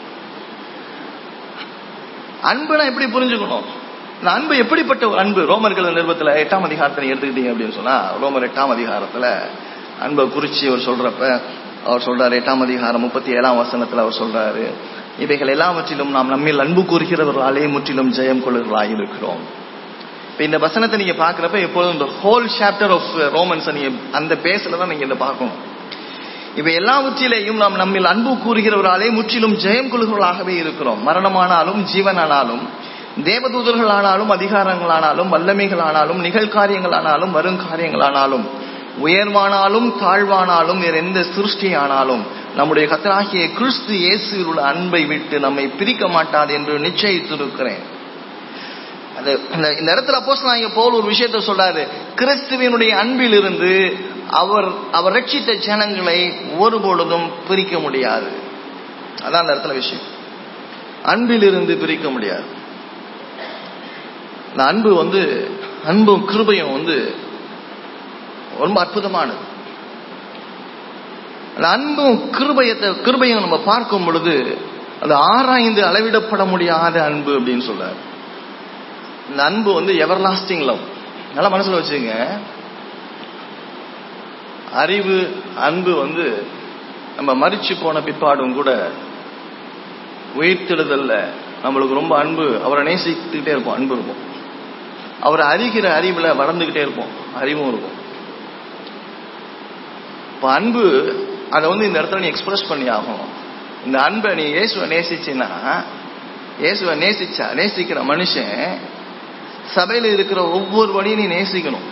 A: அன்பை நான் எப்படி புரிஞ்சுக்கணும் இந்த அன்பு எப்படிப்பட்ட ஒரு அன்பு ரோமர்கள் நிறுவத்துல எட்டாம் அதிகாரத்தை எடுத்துக்கிட்டீங்க அப்படின்னு சொன்னா ரோமர் எட்டாம் அதிகாரத்துல அன்பை குறிச்சு அவர் சொல்றப்ப அவர் சொல்றாரு எட்டாம் அதிகாரம் முப்பத்தி ஏழாம் வசனத்துல அவர் சொல்றாரு இவைகள் எல்லாவற்றிலும் நாம் நம்மில் அன்பு கூறுகிறவர்களாலே முற்றிலும் ஜெயம் கொள்ளுகளாய் இருக்கிறோம் இப்ப இந்த வசனத்தை நீங்க பாக்குறப்ப எப்போதும் இந்த ஹோல் சாப்டர் ஆஃப் ரோமன்ஸ் நீங்க அந்த பேஸ்ல தான் நீங்க இதை பார்க்கணும் இவை எல்லாவற்றிலேயும் நாம் நம்மில் அன்பு கூறுகிறவராலே முற்றிலும் ஜெயம் கொள்கிறவர்களாகவே இருக்கிறோம் மரணமானாலும் ஜீவனானாலும் தேவதூதர்களானாலும் அதிகாரங்களானாலும் வல்லமைகளானாலும் நிகழ்காரியங்களானாலும் வருங்காரியங்களானாலும் உயர்வானாலும் தாழ்வானாலும் வேற எந்த சிருஷ்டியானாலும் நம்முடைய கத்தராகிய கிறிஸ்து இயேசுவில் உள்ள அன்பை விட்டு நம்மை பிரிக்க மாட்டாது என்று நிச்சயித்திருக்கிறேன் அது இந்த- இந்த இடத்துல அப்போஸ் நான் போல் ஒரு விஷயத்த சொல்றாரு கிறிஸ்துவனுடைய அன்பில் இருந்து அவர் அவர் ரட்சித்த ஜனங்களை ஒருபொழுதும் பிரிக்க முடியாது அதான் அந்த இடத்துல விஷயம் அன்பில் இருந்து பிரிக்க முடியாது இந்த அன்பு வந்து அன்பும் கிருபையும் வந்து ரொம்ப அற்புதமானது அந்த அன்பும் கிருபையத்தை கிருபையும் நம்ம பார்க்கும் பொழுது அது ஆராய்ந்து அளவிடப்பட முடியாத அன்பு அப்படின்னு சொல்றாரு இந்த அன்பு வந்து எவர் லாஸ்டிங் லவ் நல்லா மனசுல வச்சுங்க அறிவு அன்பு வந்து நம்ம மறிச்சு போன பிற்பாடும் கூட உயிர்த்தெழுதல்ல நம்மளுக்கு ரொம்ப அன்பு அவரை நேசித்துக்கிட்டே இருப்போம் அன்பு இருக்கும் அவரை அறிகிற அறிவுல வளர்ந்துகிட்டே இருப்போம் அறிவும் இருக்கும் இப்ப அன்பு அதை வந்து இந்த இடத்துல நீ எக்ஸ்பிரஸ் பண்ணி ஆகணும் இந்த அன்பை நீ இயேசுவை நேசிச்சின்னா இயேசுவை நேசிச்சா நேசிக்கிற மனுஷன் சபையில இருக்கிற ஒவ்வொரு வழியும் நீ நேசிக்கணும்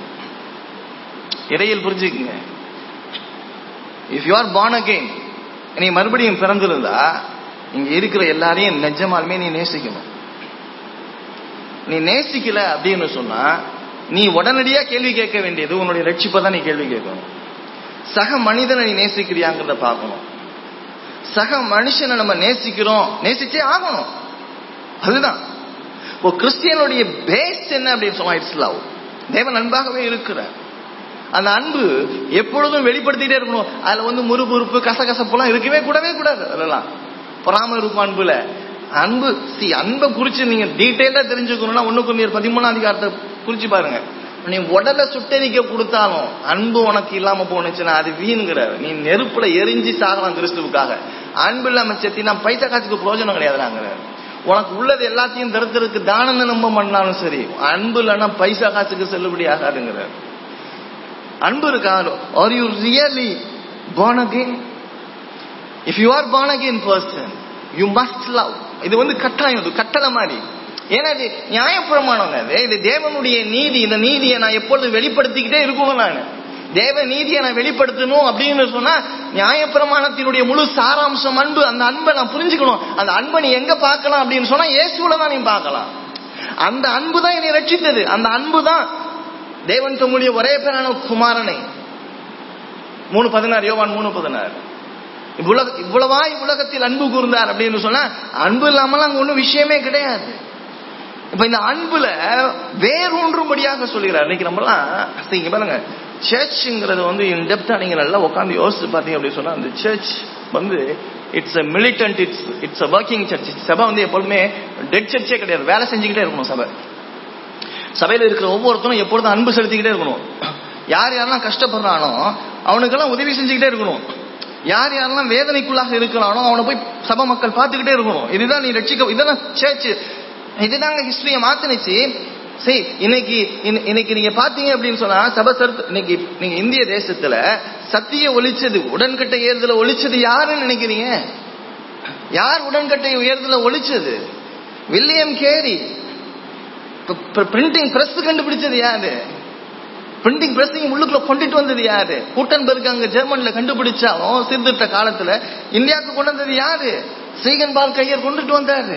A: இடையில் புரிஞ்சுக்குங்க if you are born again நீ மறுபடியும் பிறந்திருந்தா இங்க இருக்கிற எல்லாரையும் நிஜமாலுமே நீ நேசிக்கணும் நீ நேசிக்கல அப்படின்னு சொன்னா நீ உடனடியா கேள்வி கேட்க வேண்டியது உன்னுடைய ரட்சிப்பை தான் நீ கேள்வி கேட்கணும் சக மனிதனை நீ நேசிக்கிறியாங்கிறத பார்க்கணும் சக மனுஷனை நம்ம நேசிக்கிறோம் நேசிச்சே ஆகணும் அதுதான் இப்போ கிறிஸ்டியனுடைய பேஸ் என்ன அப்படின்னு சொன்னா இட்ஸ் லவ் தேவன் அன்பாகவே இருக்கிறார் அந்த அன்பு எப்பொழுதும் வெளிப்படுத்திட்டே இருக்கணும் அதுல வந்து முறுமுறுப்பு கசகசப்புலாம் இருக்கவே கூடவே கூடாது அதெல்லாம் பொறாம இருக்கும் அன்புல அன்பு சி அன்பை குறிச்சு நீங்க டீட்டெயிலா தெரிஞ்சுக்கணும்னா ஒண்ணு கொஞ்சம் பதிமூணாம் அதிகாரத்தை குறிச்சு பாருங்க நீ உடலை சுட்டரிக்க கொடுத்தாலும் அன்பு உனக்கு இல்லாம போனுச்சுன்னா அது வீணுங்கிற நீ நெருப்புல எரிஞ்சு சாகலாம் கிறிஸ்துவுக்காக அன்பு இல்லாம செத்தினா பைசா காசுக்கு பிரயோஜனம் கிடையாதுறாங்க உனக்கு உள்ளது எல்லாத்தையும் தருத்தருக்கு தானம்னு நம்ம பண்ணாலும் சரி அன்பு இல்லைன்னா பைசா காசுக்கு செல்லுபடி ஆகாதுங்கிறார் அன்பு இருக்கா are you really born again if you are born again person you must love இது வந்து கட்டாயம் இது கட்டளை மாதிரி ஏன்னா இது நியாயப்பிரமாணங்க அது இது தேவனுடைய நீதி இந்த நீதியை நான் எப்பொழுதும் வெளிப்படுத்திக்கிட்டே இருக்கணும் நான் தேவ நீதியை நான் வெளிப்படுத்தணும் அப்படின்னு சொன்னா நியாயப்பிரமாணத்தினுடைய முழு சாராம்சம் அன்பு அந்த அன்பை நான் புரிஞ்சுக்கணும் அந்த அன்பை நீ எங்க பார்க்கலாம் அப்படின்னு சொன்னா இயேசுல தான் நீ பார்க்கலாம் அந்த அன்பு தான் என்னை ரட்சித்தது அந்த அன்பு தான் தேவன் தம்முடைய ஒரே பேரான குமாரனை மூணு பதினாறு யோவான் மூணு பதினாறு இவ்வுலக இவ்வளவா இவ்வுலகத்தில் அன்பு கூர்ந்தார் அப்படின்னு சொன்னா அன்பு இல்லாமல் அங்க ஒண்ணும் விஷயமே கிடையாது இப்ப இந்த அன்புல வேரூன்றும்படியாக சொல்லுகிறார் இன்னைக்கு நம்மலாம் சரி, இங்க பாருங்க சர்ச்ங்கிறது வந்து இன் டெப்தா நீங்க நல்லா உட்காந்து யோசிச்சு பாத்தீங்க அப்படின்னு சொன்னா அந்த சர்ச் வந்து it's a militant it's it's a working church சபை வந்து எப்பொழுதுமே டெட் சர்ச்சே கிடையாது வேலை செஞ்சுக்கிட்டே இருக்கணும் சபை சபையில இருக்கிற ஒவ்வொருத்தரும் எப்பொழுதும் அன்பு செலுத்திக்கிட்டே இருக்கணும் யார் யாரெல்லாம் கஷ்டப்படுறானோ அவனுக்கெல்லாம் உதவி செஞ்சுக்கிட்டே இருக்கணும் யார் யாரெல்லாம் வேதனைக்குள்ளாக இருக்கிறானோ அவனை போய் சபை மக்கள் பார்த்துக்கிட்டே இருக்கணும் இதுதான் நீ ரட்சிக்க இதெல்லாம் சேர்ச் இதுதாங்க ஹிஸ்டரியை மாத்தினுச்சு சரி இன்னைக்கு இன்ன- இன்னைக்கு நீங்க பாத்தீங்க அப்படின்னு சொன்னா சபை சர்த்து இன்னைக்கு நீங்க இந்திய தேசத்துல சத்திய ஒழிச்சது உடன்கட்டை ஏறுதல ஒழிச்சது யாருன்னு நினைக்கிறீங்க யார் உடன்கட்டை உயர்தல ஒழிச்சது வில்லியம் கேரி பிரிண்டிங் பிரஸ் கண்டுபிடிச்சது யாரு பிரிண்டிங் பிரஸிங் உள்ளுக்குள்ள கொண்டுட்டு வந்தது யாரு கூட்டன்பர்க் அங்க ஜெர்மன்ல கண்டுபிடிச்சாலும் சீர்திருத்த காலத்துல இந்தியாவுக்கு கொண்டு வந்தது யாரு சீகன் பால் கையர் கொண்டுட்டு வந்தாரு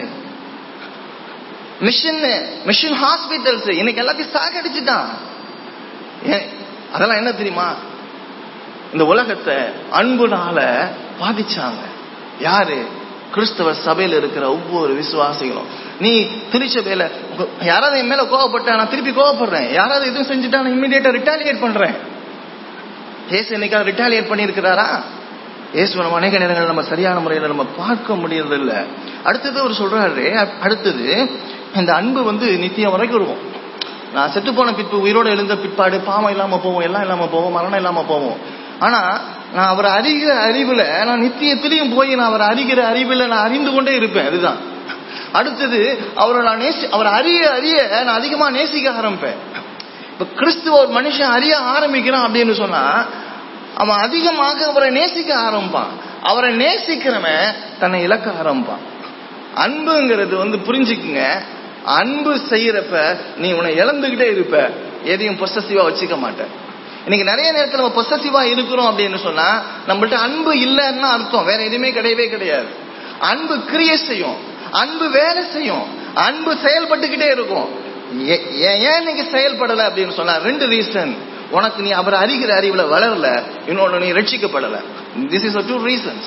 A: மிஷன் மிஷன் ஹாஸ்பிட்டல்ஸ் இன்னைக்கு எல்லாத்தையும் சாகடிச்சுட்டான் ஏன், அதெல்லாம் என்ன தெரியுமா இந்த உலகத்தை அன்புனால பாதிச்சாங்க யாரு கிறிஸ்தவ சபையில இருக்கிற ஒவ்வொரு விசுவாசிகளும் நீ திருச்சபையில யாராவது என் மேல கோவப்பட்டா நான் திருப்பி கோவப்படுறேன் யாராவது எதுவும் செஞ்சுட்டா நான் இம்மிடியேட்டா ரிட்டாலியேட் பண்றேன் ஏசு என்னைக்காவது ரிட்டாலியேட் பண்ணியிருக்கிறாரா இயேசு நம்ம அநேக நேரங்கள் நம்ம சரியான முறையில் நம்ம பார்க்க முடியறது இல்ல அடுத்தது அவர் சொல்றாரு அடுத்தது இந்த அன்பு வந்து நித்தியம் வரைக்கும் இருக்கும் நான் செத்து போன பிற்பு உயிரோட எழுந்த பிற்பாடு பாவம் இல்லாம போவோம் எல்லாம் இல்லாம போவோம் மரணம் இல்லாம போவோம் ஆனா நான் அவர் அறிகிற அறிவுல நான் நித்தியத்திலையும் போய் நான் அவர் அறிகிற அறிவுல நான் அறிந்து கொண்டே இருப்பேன் அதுதான் அடுத்தது அவரை நான் நேசி அவர் அறிய அறிய நான் அதிகமா நேசிக்க ஆரம்பிப்பேன் இப்ப கிறிஸ்துவ ஒரு மனுஷன் அறிய ஆரம்பிக்கிறான் அப்படின்னு சொன்னா அவன் அதிகமாக அவரை நேசிக்க ஆரம்பிப்பான் அவரை நேசிக்கிறவன் தன்னை இழக்க ஆரம்பிப்பான் அன்புங்கிறது வந்து புரிஞ்சுக்குங்க அன்பு செய்யறப்ப நீ உன்னை இழந்துகிட்டே இருப்ப எதையும் பொசசிவா வச்சுக்க மாட்ட இன்னைக்கு நிறைய நேரத்தில் நம்ம பொசசிவா இருக்கிறோம் அப்படின்னு சொன்னா நம்மள்ட்ட அன்பு இல்லைன்னு அர்த்தம் வேற எதுவுமே கிடையவே கிடையாது அன்பு கிரியை செய்யும் அன்பு வேலை செய்யும் அன்பு செயல்பட்டுக்கிட்டே இருக்கும் ஏன் இன்னைக்கு செயல்படல அப்படின்னு சொன்னா ரெண்டு ரீசன் உனக்கு நீ அவர் அறிகிற அறிவுல வளரல இன்னொன்னு நீ ரட்சிக்கப்படல திஸ் இஸ் டூ ரீசன்ஸ்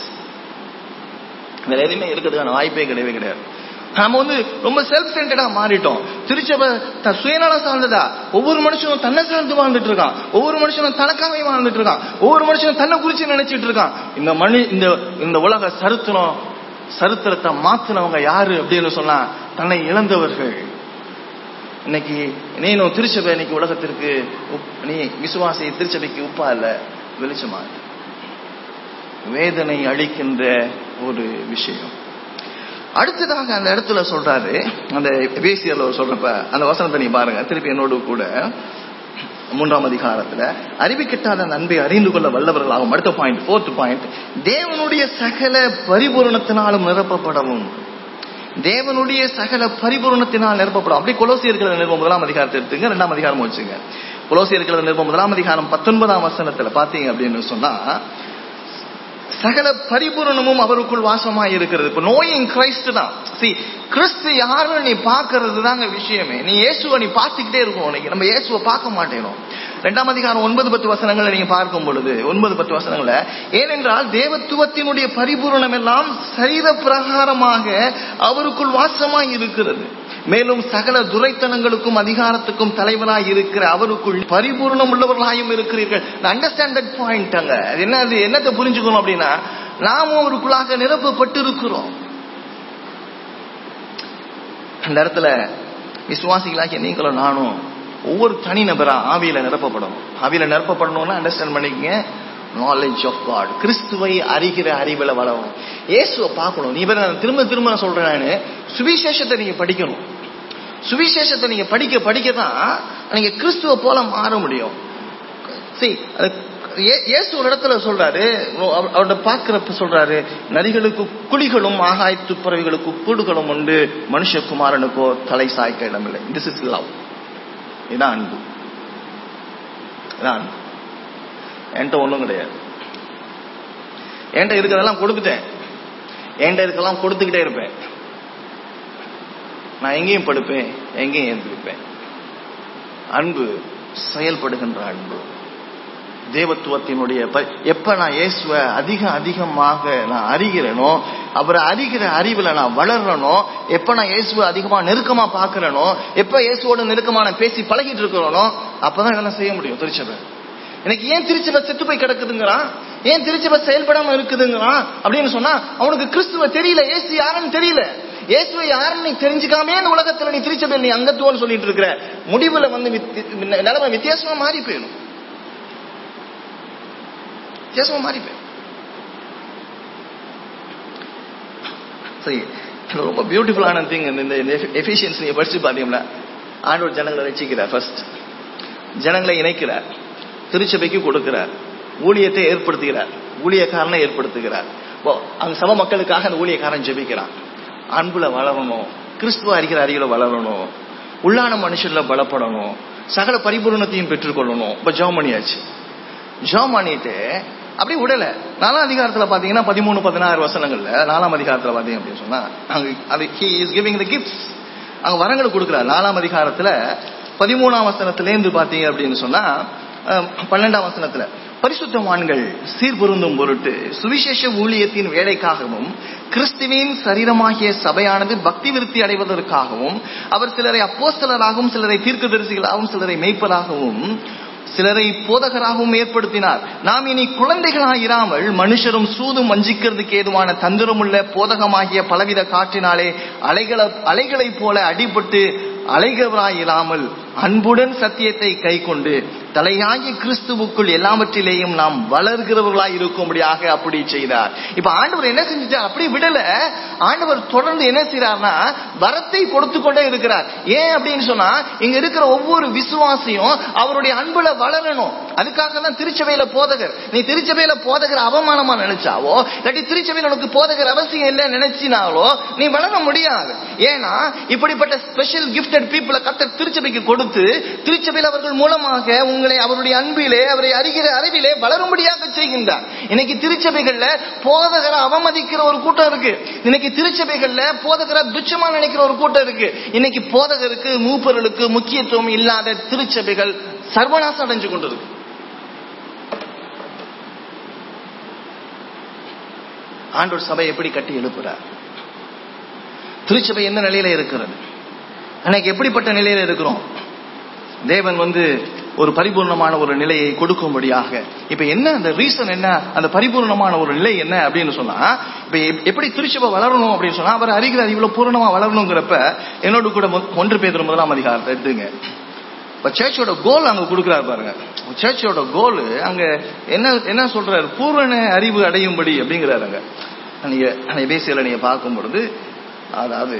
A: வேற எதுவுமே இருக்கிறதுக்கான வாய்ப்பே கிடையவே கிடையாது நம்ம வந்து ரொம்ப செல்ஃப் சென்டடா மாறிட்டோம் திருச்சபை சுயநலம் சார்ந்ததா ஒவ்வொரு மனுஷனும் தன்னை சார்ந்து வாழ்ந்துட்டு இருக்கான் ஒவ்வொரு மனுஷனும் தனக்காகவே வாழ்ந்துட்டு இருக்கான் ஒவ்வொரு மனுஷனும் தன்னை குறிச்சு நினைச்சிட்டு இருக்கான் இந்த மனு இந்த இந்த உலக சரித்திரம் சரித்திரத்தை மாத்தினவங்க யாரு அப்படின்னு சொன்னா தன்னை இழந்தவர்கள் இன்னைக்கு நீனும் திருச்சபை இன்னைக்கு உலகத்திற்கு நீ விசுவாசி திருச்சபைக்கு உப்பா இல்ல வெளிச்சமா வேதனை அளிக்கின்ற ஒரு விஷயம் அடுத்ததாக அந்த இடத்துல சொல்றாரு அந்த பேசியர்ல சொல்றப்ப அந்த வசனத்தை நீ பாருங்க திருப்பி என்னோடு கூட மூன்றாம் அதிகாரத்துல அறிவிக்கிட்டாத அந்த அன்பை அறிந்து கொள்ள வல்லவர்களாகும் அடுத்த பாயிண்ட் ஃபோர்த் பாயிண்ட் தேவனுடைய சகல பரிபூரணத்தினாலும் நிரப்பப்படவும் தேவனுடைய சகல பரிபூரணத்தினால் நிரப்பப்படும் அப்படி கொலோசியர்கள் நிருபம் முதலாம் அதிகாரத்தை எடுத்துங்க ரெண்டாம் அதிகாரம் வச்சுங்க கொலோசியர்கள் நிருபம் முதலாம் அதிகாரம் பத்தொன்பதாம் வசனத்துல பாத்தீங்க அப்படின்னு சொன்னா சகல பரிபூரணமும் அவருக்குள் வாசமாய் இருக்கிறது இப்ப நோயின் கிரைஸ்ட் தான் சி கிறிஸ்து யாரும் நீ பாக்குறது தாங்க விஷயமே நீ இயேசுவை நீ பார்த்துக்கிட்டே இருக்கும் உனக்கு நம்ம இயேசுவை பார்க்க மாட்டேனோம் ரெண்டாம் அதிகாரம் ஒன்பது பத்து வசனங்களை நீங்க பார்க்கும் பொழுது ஒன்பது பத்து வசனங்களை ஏனென்றால் தேவத்துவத்தினுடைய பரிபூரணம் எல்லாம் சரீர பிரகாரமாக அவருக்குள் வாசமாய் இருக்கிறது மேலும் சகல துரைத்தனங்களுக்கும் அதிகாரத்துக்கும் தலைவராய் இருக்கிற அவருக்குள் பரிபூர்ணம் உள்ளவர்களாயும் இருக்கிறீர்கள் அண்டர்ஸ்டாண்ட் தட் பாயிண்ட் அங்க என்ன அது என்னத்தை புரிஞ்சுக்கணும் அப்படின்னா நாமும் அவருக்குள்ளாக நிரப்பப்பட்டு இருக்கிறோம் அந்த இடத்துல விசுவாசிகளாகிய நீங்களும் நானும் ஒவ்வொரு தனி நபரா ஆவியில நிரப்பப்படணும் ஆவியில நிரப்பப்படணும்னு அண்டர்ஸ்டாண்ட் பண்ணிக்கங்க நாலேஜ் ஆஃப் காட் கிறிஸ்துவை அறிகிற அறிவுல வளரும் இயேசுவை பார்க்கணும் நீ நான் திரும்ப திரும்ப நான் சொல்றேன் நானு சுவிசேஷத்தை நீங்க படிக்கணும் சுவிசேஷத்தை நீங்க படிக்க படிக்க தான் நீங்க கிறிஸ்துவ போல மாற முடியும் சரி இயேசு ஒரு இடத்துல சொல்றாரு அவரோட பாக்குறப்ப சொல்றாரு நரிகளுக்கு குழிகளும் ஆகாய்த்து பறவைகளுக்கு கூடுகளும் உண்டு மனுஷகுமாரனுக்கோ தலை சாய்க்க இடமில்லை திஸ் இஸ் லவ் இதான் அன்பு இதான் அன்பு என்கிட்ட ஒண்ணும் கிடையாது என்கிட்ட இருக்கிறதெல்லாம் கொடுத்துட்டேன் என்கிட்ட இருக்கலாம் கொடுத்துக்கிட்டே இருப்பேன் நான் எங்கேயும் படுப்பேன் எங்கேயும் எழுந்திருப்பேன் அன்பு செயல்படுகின்ற அன்பு தேவத்துவத்தினுடைய எப்ப நான் இயேசுவ அதிக அதிகமாக நான் அறிகிறேனோ அவரை அறிகிற அறிவுல நான் வளர்றனோ எப்ப நான் இயேசுவ அதிகமா நெருக்கமா பாக்குறேனோ எப்ப இயேசுவோட நெருக்கமா நான் பேசி பழகிட்டு இருக்கிறோனோ அப்பதான் இதெல்லாம் செய்ய முடியும் திருச்சபை எனக்கு ஏன் திருச்சபை செத்து போய் கிடக்குதுங்கிறான் ஏன் திருச்சபை செயல்படாம இருக்குதுங்கிறான் அப்படின்னு சொன்னா அவனுக்கு கிறிஸ்துவ தெரியல ஏசு யாருன்னு தெரியல இயேசுவை யாருன்னு நீ தெரிஞ்சுக்காமே இந்த உலகத்துல நீ திருச்சபை நீ அங்கத்துவம்னு சொல்லிட்டு இருக்கிற முடிவுல வந்து நிலைமை வித்தியாசமா மாறி போயிடும் வித்தியாசமா மாறி போயிடும் சரி ரொம்ப பியூட்டிஃபுல்லான திங் இந்த எஃபிஷியன்சி நீங்க படிச்சு பாத்தீங்கன்னா ஆண்டவர் ஜனங்களை ரசிக்கிறார் ஃபர்ஸ்ட் ஜனங்களை இணைக்கிறார் திருச்சபைக்கு கொடுக்கிறார் ஊழியத்தை ஏற்படுத்துகிறார் ஊழியக்காரனை ஏற்படுத்துகிறார் அங்க சம மக்களுக்காக அந்த ஊழியக்காரன் ஜெபிக்கிறான் அன்புல வளரணும் கிறிஸ்துவ அறிகிற அறிவுல வளரணும் உள்ளான மனுஷன்ல பலப்படணும் சகல பரிபூர்ணத்தையும் பெற்றுக்கொள்ளணும் இப்ப ஜாம் பண்ணியாச்சு ஜாம் பண்ணிட்டு அப்படி விடல நாலாம் அதிகாரத்துல பாத்தீங்கன்னா பதிமூணு பதினாறு வசனங்கள்ல நாலாம் அதிகாரத்துல பாத்தீங்க அப்படின்னு சொன்னா அது he is giving the gifts அங்க வரங்களை கொடுக்குறாரு நாலாம் அதிகாரத்துல பதிமூணாம் வசனத்துல இருந்து பாத்தீங்க அப்படின்னு சொன்னா பன்னெண்டாம் வசனத்துல பரிசுத்தவான்கள் சீர்பொருந்தும் பொருட்டு சுவிசேஷ ஊழியத்தின் வேலைக்காகவும் கிறிஸ்துவின் சரீரமாகிய சபையானது பக்தி விருத்தி அடைவதற்காகவும் அவர் சிலரை அப்போஸ்தலராகவும் சிலரை தீர்க்கதரிசிகளாகவும் சிலரை மெய்ப்பராகவும் சிலரை போதகராகவும் ஏற்படுத்தினார் நாம் இனி குழந்தைகளாயிராமல் மனுஷரும் சூதும் வஞ்சிக்கிறதுக்கு ஏதுவான தந்திரமுள்ள போதகமாகிய பலவித காற்றினாலே அலைகளை அலைகளைப் போல அடிபட்டு அலைகவராயிராமல் அன்புடன் சத்தியத்தை கை கொண்டு தலையாகி கிறிஸ்துவுக்குள் எல்லாவற்றிலேயும் நாம் வளர்கிறவர்களாய் இருக்கும்படியாக அப்படி செய்தார் இப்ப ஆண்டவர் என்ன செஞ்சுட்டார் அப்படி விடல ஆண்டவர் தொடர்ந்து என்ன செய்யறார்னா வரத்தை கொடுத்து கொண்டே இருக்கிறார் ஏன் அப்படின்னு சொன்னா இங்க இருக்கிற ஒவ்வொரு விசுவாசியும் அவருடைய அன்புல வளரணும் அதுக்காக தான் திருச்சபையில போதகர் நீ திருச்சபையில போதகர் அவமானமா நினைச்சாவோ இல்லாட்டி திருச்சபையில உனக்கு போதகர் அவசியம் இல்லை நினைச்சினாலோ நீ வளர முடியாது ஏன்னா இப்படிப்பட்ட ஸ்பெஷல் கிஃப்டட் பீப்புளை கத்த திருச்சபைக்கு கொடுத்து திருச்சபையில் அவர்கள் மூலமாக உங்களை அவருடைய அன்பிலே அவரை அறிகிற அறிவிலே வளரும்படியாக செய்கின்றார் இன்னைக்கு திருச்சபைகள்ல போதகரை அவமதிக்கிற ஒரு கூட்டம் இருக்கு இன்னைக்கு திருச்சபைகள்ல போதகரை துச்சமா நினைக்கிற ஒரு கூட்டம் இருக்கு இன்னைக்கு போதகருக்கு மூப்பர்களுக்கு முக்கியத்துவம் இல்லாத திருச்சபைகள் சர்வநாசம் அடைஞ்சு கொண்டிருக்கு ஆண்டோர் சபை எப்படி கட்டி எழுப்புறார் திருச்சபை எந்த நிலையில இருக்கிறது அன்னைக்கு எப்படிப்பட்ட நிலையில இருக்கிறோம் தேவன் வந்து ஒரு பரிபூர்ணமான ஒரு நிலையை கொடுக்கும்படியாக இப்ப என்ன அந்த ரீசன் என்ன அந்த பரிபூர்ணமான ஒரு நிலை என்ன அப்படின்னு சொன்னா இப்ப எப்படி திருச்சபை வளரணும் அப்படின்னு சொன்னா அவர் அறிகிறார் இவ்வளவு பூர்ணமா வளரணுங்கிறப்ப என்னோட கூட ஒன்று பேர் முதலாம் அதிகாரத்தை எடுத்துங்க இப்ப சர்ச்சோட கோல் அங்க கொடுக்குறாரு பாருங்க சர்ச்சோட கோல் அங்க என்ன என்ன சொல்றாரு பூரண அறிவு அடையும்படி அப்படிங்கிறாரு அங்க நீங்க பேசியல நீங்க பார்க்கும் பொழுது அதாவது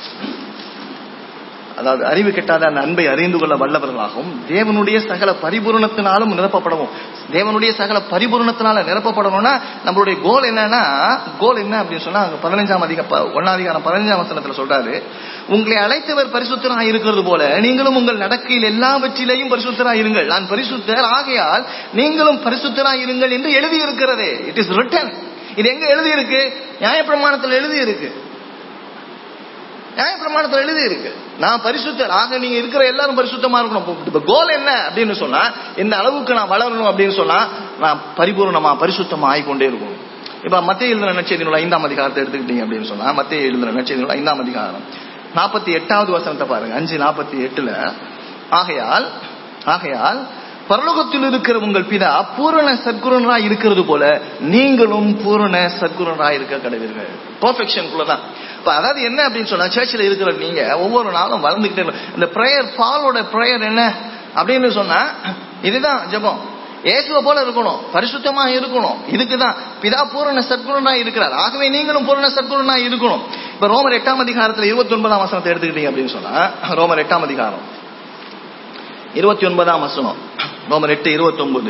A: அதாவது அறிவு கெட்டாத அந்த அன்பை அறிந்து கொள்ள வல்லவர்களாகவும் தேவனுடைய சகல பரிபூரணத்தினாலும் நிரப்பப்படவும் தேவனுடைய சகல பரிபூரணத்தினால நிரப்பப்படணும்னா நம்மளுடைய கோல் என்னன்னா கோல் என்ன அப்படின்னு சொன்னா பதினஞ்சாம் அதிக ஒன்னாதிகாரம் பதினஞ்சாம் வசனத்துல சொல்றாரு உங்களை அழைத்தவர் பரிசுத்தராக இருக்கிறது போல நீங்களும் உங்கள் நடக்கையில் எல்லாவற்றிலேயும் பரிசுத்தராக இருங்கள் நான் பரிசுத்தர் ஆகையால் நீங்களும் பரிசுத்தராக இருங்கள் என்று எழுதி இருக்கிறதே இட் இஸ் ரிட்டன் இது எங்க எழுதி இருக்கு நியாயப்பிரமாணத்தில் எழுதி இருக்கு நியாயப்பிரமாணத்தில் எழுதி இருக்கு நான் பரிசுத்தர் ஆக நீங்க இருக்கிற எல்லாரும் பரிசுத்தமா இருக்கணும் இப்ப கோல் என்ன அப்படின்னு சொன்னா இந்த அளவுக்கு நான் வளரணும் அப்படின்னு சொன்னா நான் பரிபூர்ணமா பரிசுத்தமா ஆகிக்கொண்டே இருக்கணும் இப்ப மத்திய எழுதின நச்செய்தினோட ஐந்தாம் அதிகாரத்தை எடுத்துக்கிட்டீங்க அப்படின்னு சொன்னா மத்திய எழுதின நச்செய்தினோட ஐந்தாம் அதிகாரம் நாற்பத்தி எட்டாவது வசனத்தை பாருங்க அஞ்சு நாற்பத்தி எட்டுல ஆகையால் ஆகையால் பரலோகத்தில் இருக்கிற உங்கள் பிதா பூரண சத்குரனாய் இருக்கிறது போல நீங்களும் பூரண சத்குரனாய் இருக்க கிடைவீர்கள் பர்ஃபெக்ஷனுக்குள்ளதான் இப்ப அதாவது என்ன அப்படின்னு சொன்னா சர்ச்சில் இருக்கிற நீங்க ஒவ்வொரு நாளும் வளர்ந்துகிட்டே இந்த ப்ரேயர் பாலோட ப்ரேயர் என்ன அப்படின்னு சொன்னா இதுதான் ஜபம் இயேசுவை போல இருக்கணும் பரிசுத்தமா இருக்கணும் இதுக்குதான் பிதா பூரண சத்குருனா இருக்கிறார் ஆகவே நீங்களும் பூரண சத்குருனா இருக்கணும் இப்ப ரோமர் எட்டாம் அதிகாரத்துல இருபத்தி ஒன்பதாம் வசனத்தை எடுத்துக்கிட்டீங்க அப்படின்னு சொன்னா ரோமர் எட்டாம் அதிகாரம் இருபத்தி ஒன்பதாம் வசனம் ரோமர் எட்டு இருபத்தி ஒன்பது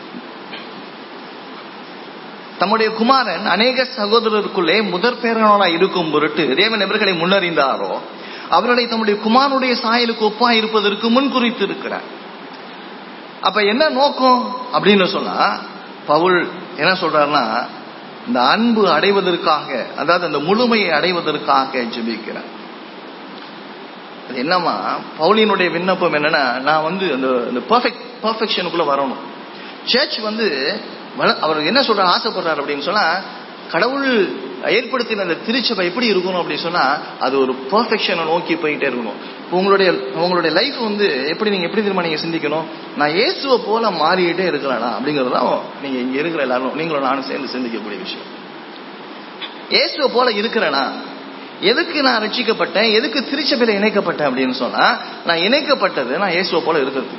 A: தம்முடைய குமாரன் அநேக சகோதரருக்குள்ளே முதற் பேரனோராய் இருக்கும் பொருட்டு தேவன் எவர்களை முன்னறிந்தாரோ அவர்களை தம்முடைய குமாரனுடைய சாயலுக்கு ஒப்பா இருப்பதற்கு முன் குறித்து இருக்கிறார் அப்ப என்ன நோக்கம் அப்படின்னு சொன்னா பவுல் என்ன சொல்றாருன்னா இந்த அன்பு அடைவதற்காக அதாவது அந்த முழுமையை அடைவதற்காக ஜெபிக்கிறார் அது என்னமா பவுலினுடைய விண்ணப்பம் என்னன்னா நான் வந்து அந்த பர்ஃபெக்ட் பர்ஃபெக்ஷனுக்குள்ள வரணும் சர்ச் வந்து அவர் என்ன சொல்ற ஆசைப்படுறாரு அப்படின்னு சொன்னா கடவுள் ஏற்படுத்தின அந்த திருச்சபை எப்படி இருக்கணும் அப்படின்னு சொன்னா அது ஒரு பர்ஃபெக்ஷனை நோக்கி போயிட்டே இருக்கணும் உங்களுடைய உங்களுடைய லைஃப் வந்து எப்படி நீங்க எப்படி திரும்ப நீங்க சிந்திக்கணும் நான் இயேசுவை போல மாறிக்கிட்டே இருக்கிறேனா அப்படிங்கிறது தான் நீங்க இங்க இருக்கிற எல்லாரும் நீங்களும் நானும் சேர்ந்து சிந்திக்கக்கூடிய விஷயம் இயேசுவை போல இருக்கிறேனா எதுக்கு நான் ரட்சிக்கப்பட்டேன் எதுக்கு திருச்சபையில இணைக்கப்பட்டேன் அப்படின்னு சொன்னா நான் இணைக்கப்பட்டது நான் இயேசுவை போல இருக்கிறது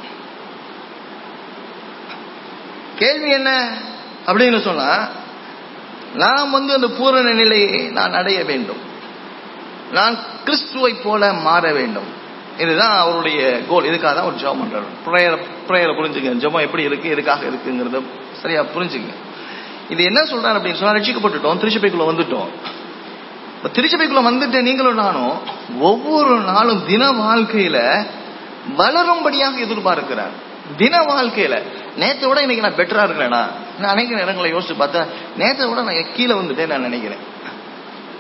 A: கேள்வி என்ன அப்படின்னு சொன்னா நான் வந்து அந்த பூரண நிலையை நான் அடைய வேண்டும் நான் கிறிஸ்துவை போல மாற வேண்டும் இதுதான் அவருடைய கோல் இதுக்காக தான் ஒரு ஜெபம் பண்றாரு ப்ரேயர் ப்ரேயரை புரிஞ்சுங்க ஜெபம் எப்படி இருக்கு எதுக்காக இருக்குங்கிறத சரியா புரிஞ்சுங்க இது என்ன சொல்றாரு அப்படின்னு சொன்னா ரட்சிக்கப்பட்டுட்டோம் திருச்சபைக்குள்ள வந்துட்டோம் திருச்சபைக்குள்ள வந்துட்டு நீங்களும் நானும் ஒவ்வொரு நாளும் தின வாழ்க்கையில வளரும்படியாக எதிர்பார்க்கிறார் தின வாழ்க்கையில நேற்றை விட இன்னைக்கு நான் பெட்டரா இருக்கிறேனா நான் அநேக நேரங்களை யோசிச்சு பார்த்தா நேற்றை விட நான் கீழே வந்துட்டேன் நான் நினைக்கிறேன்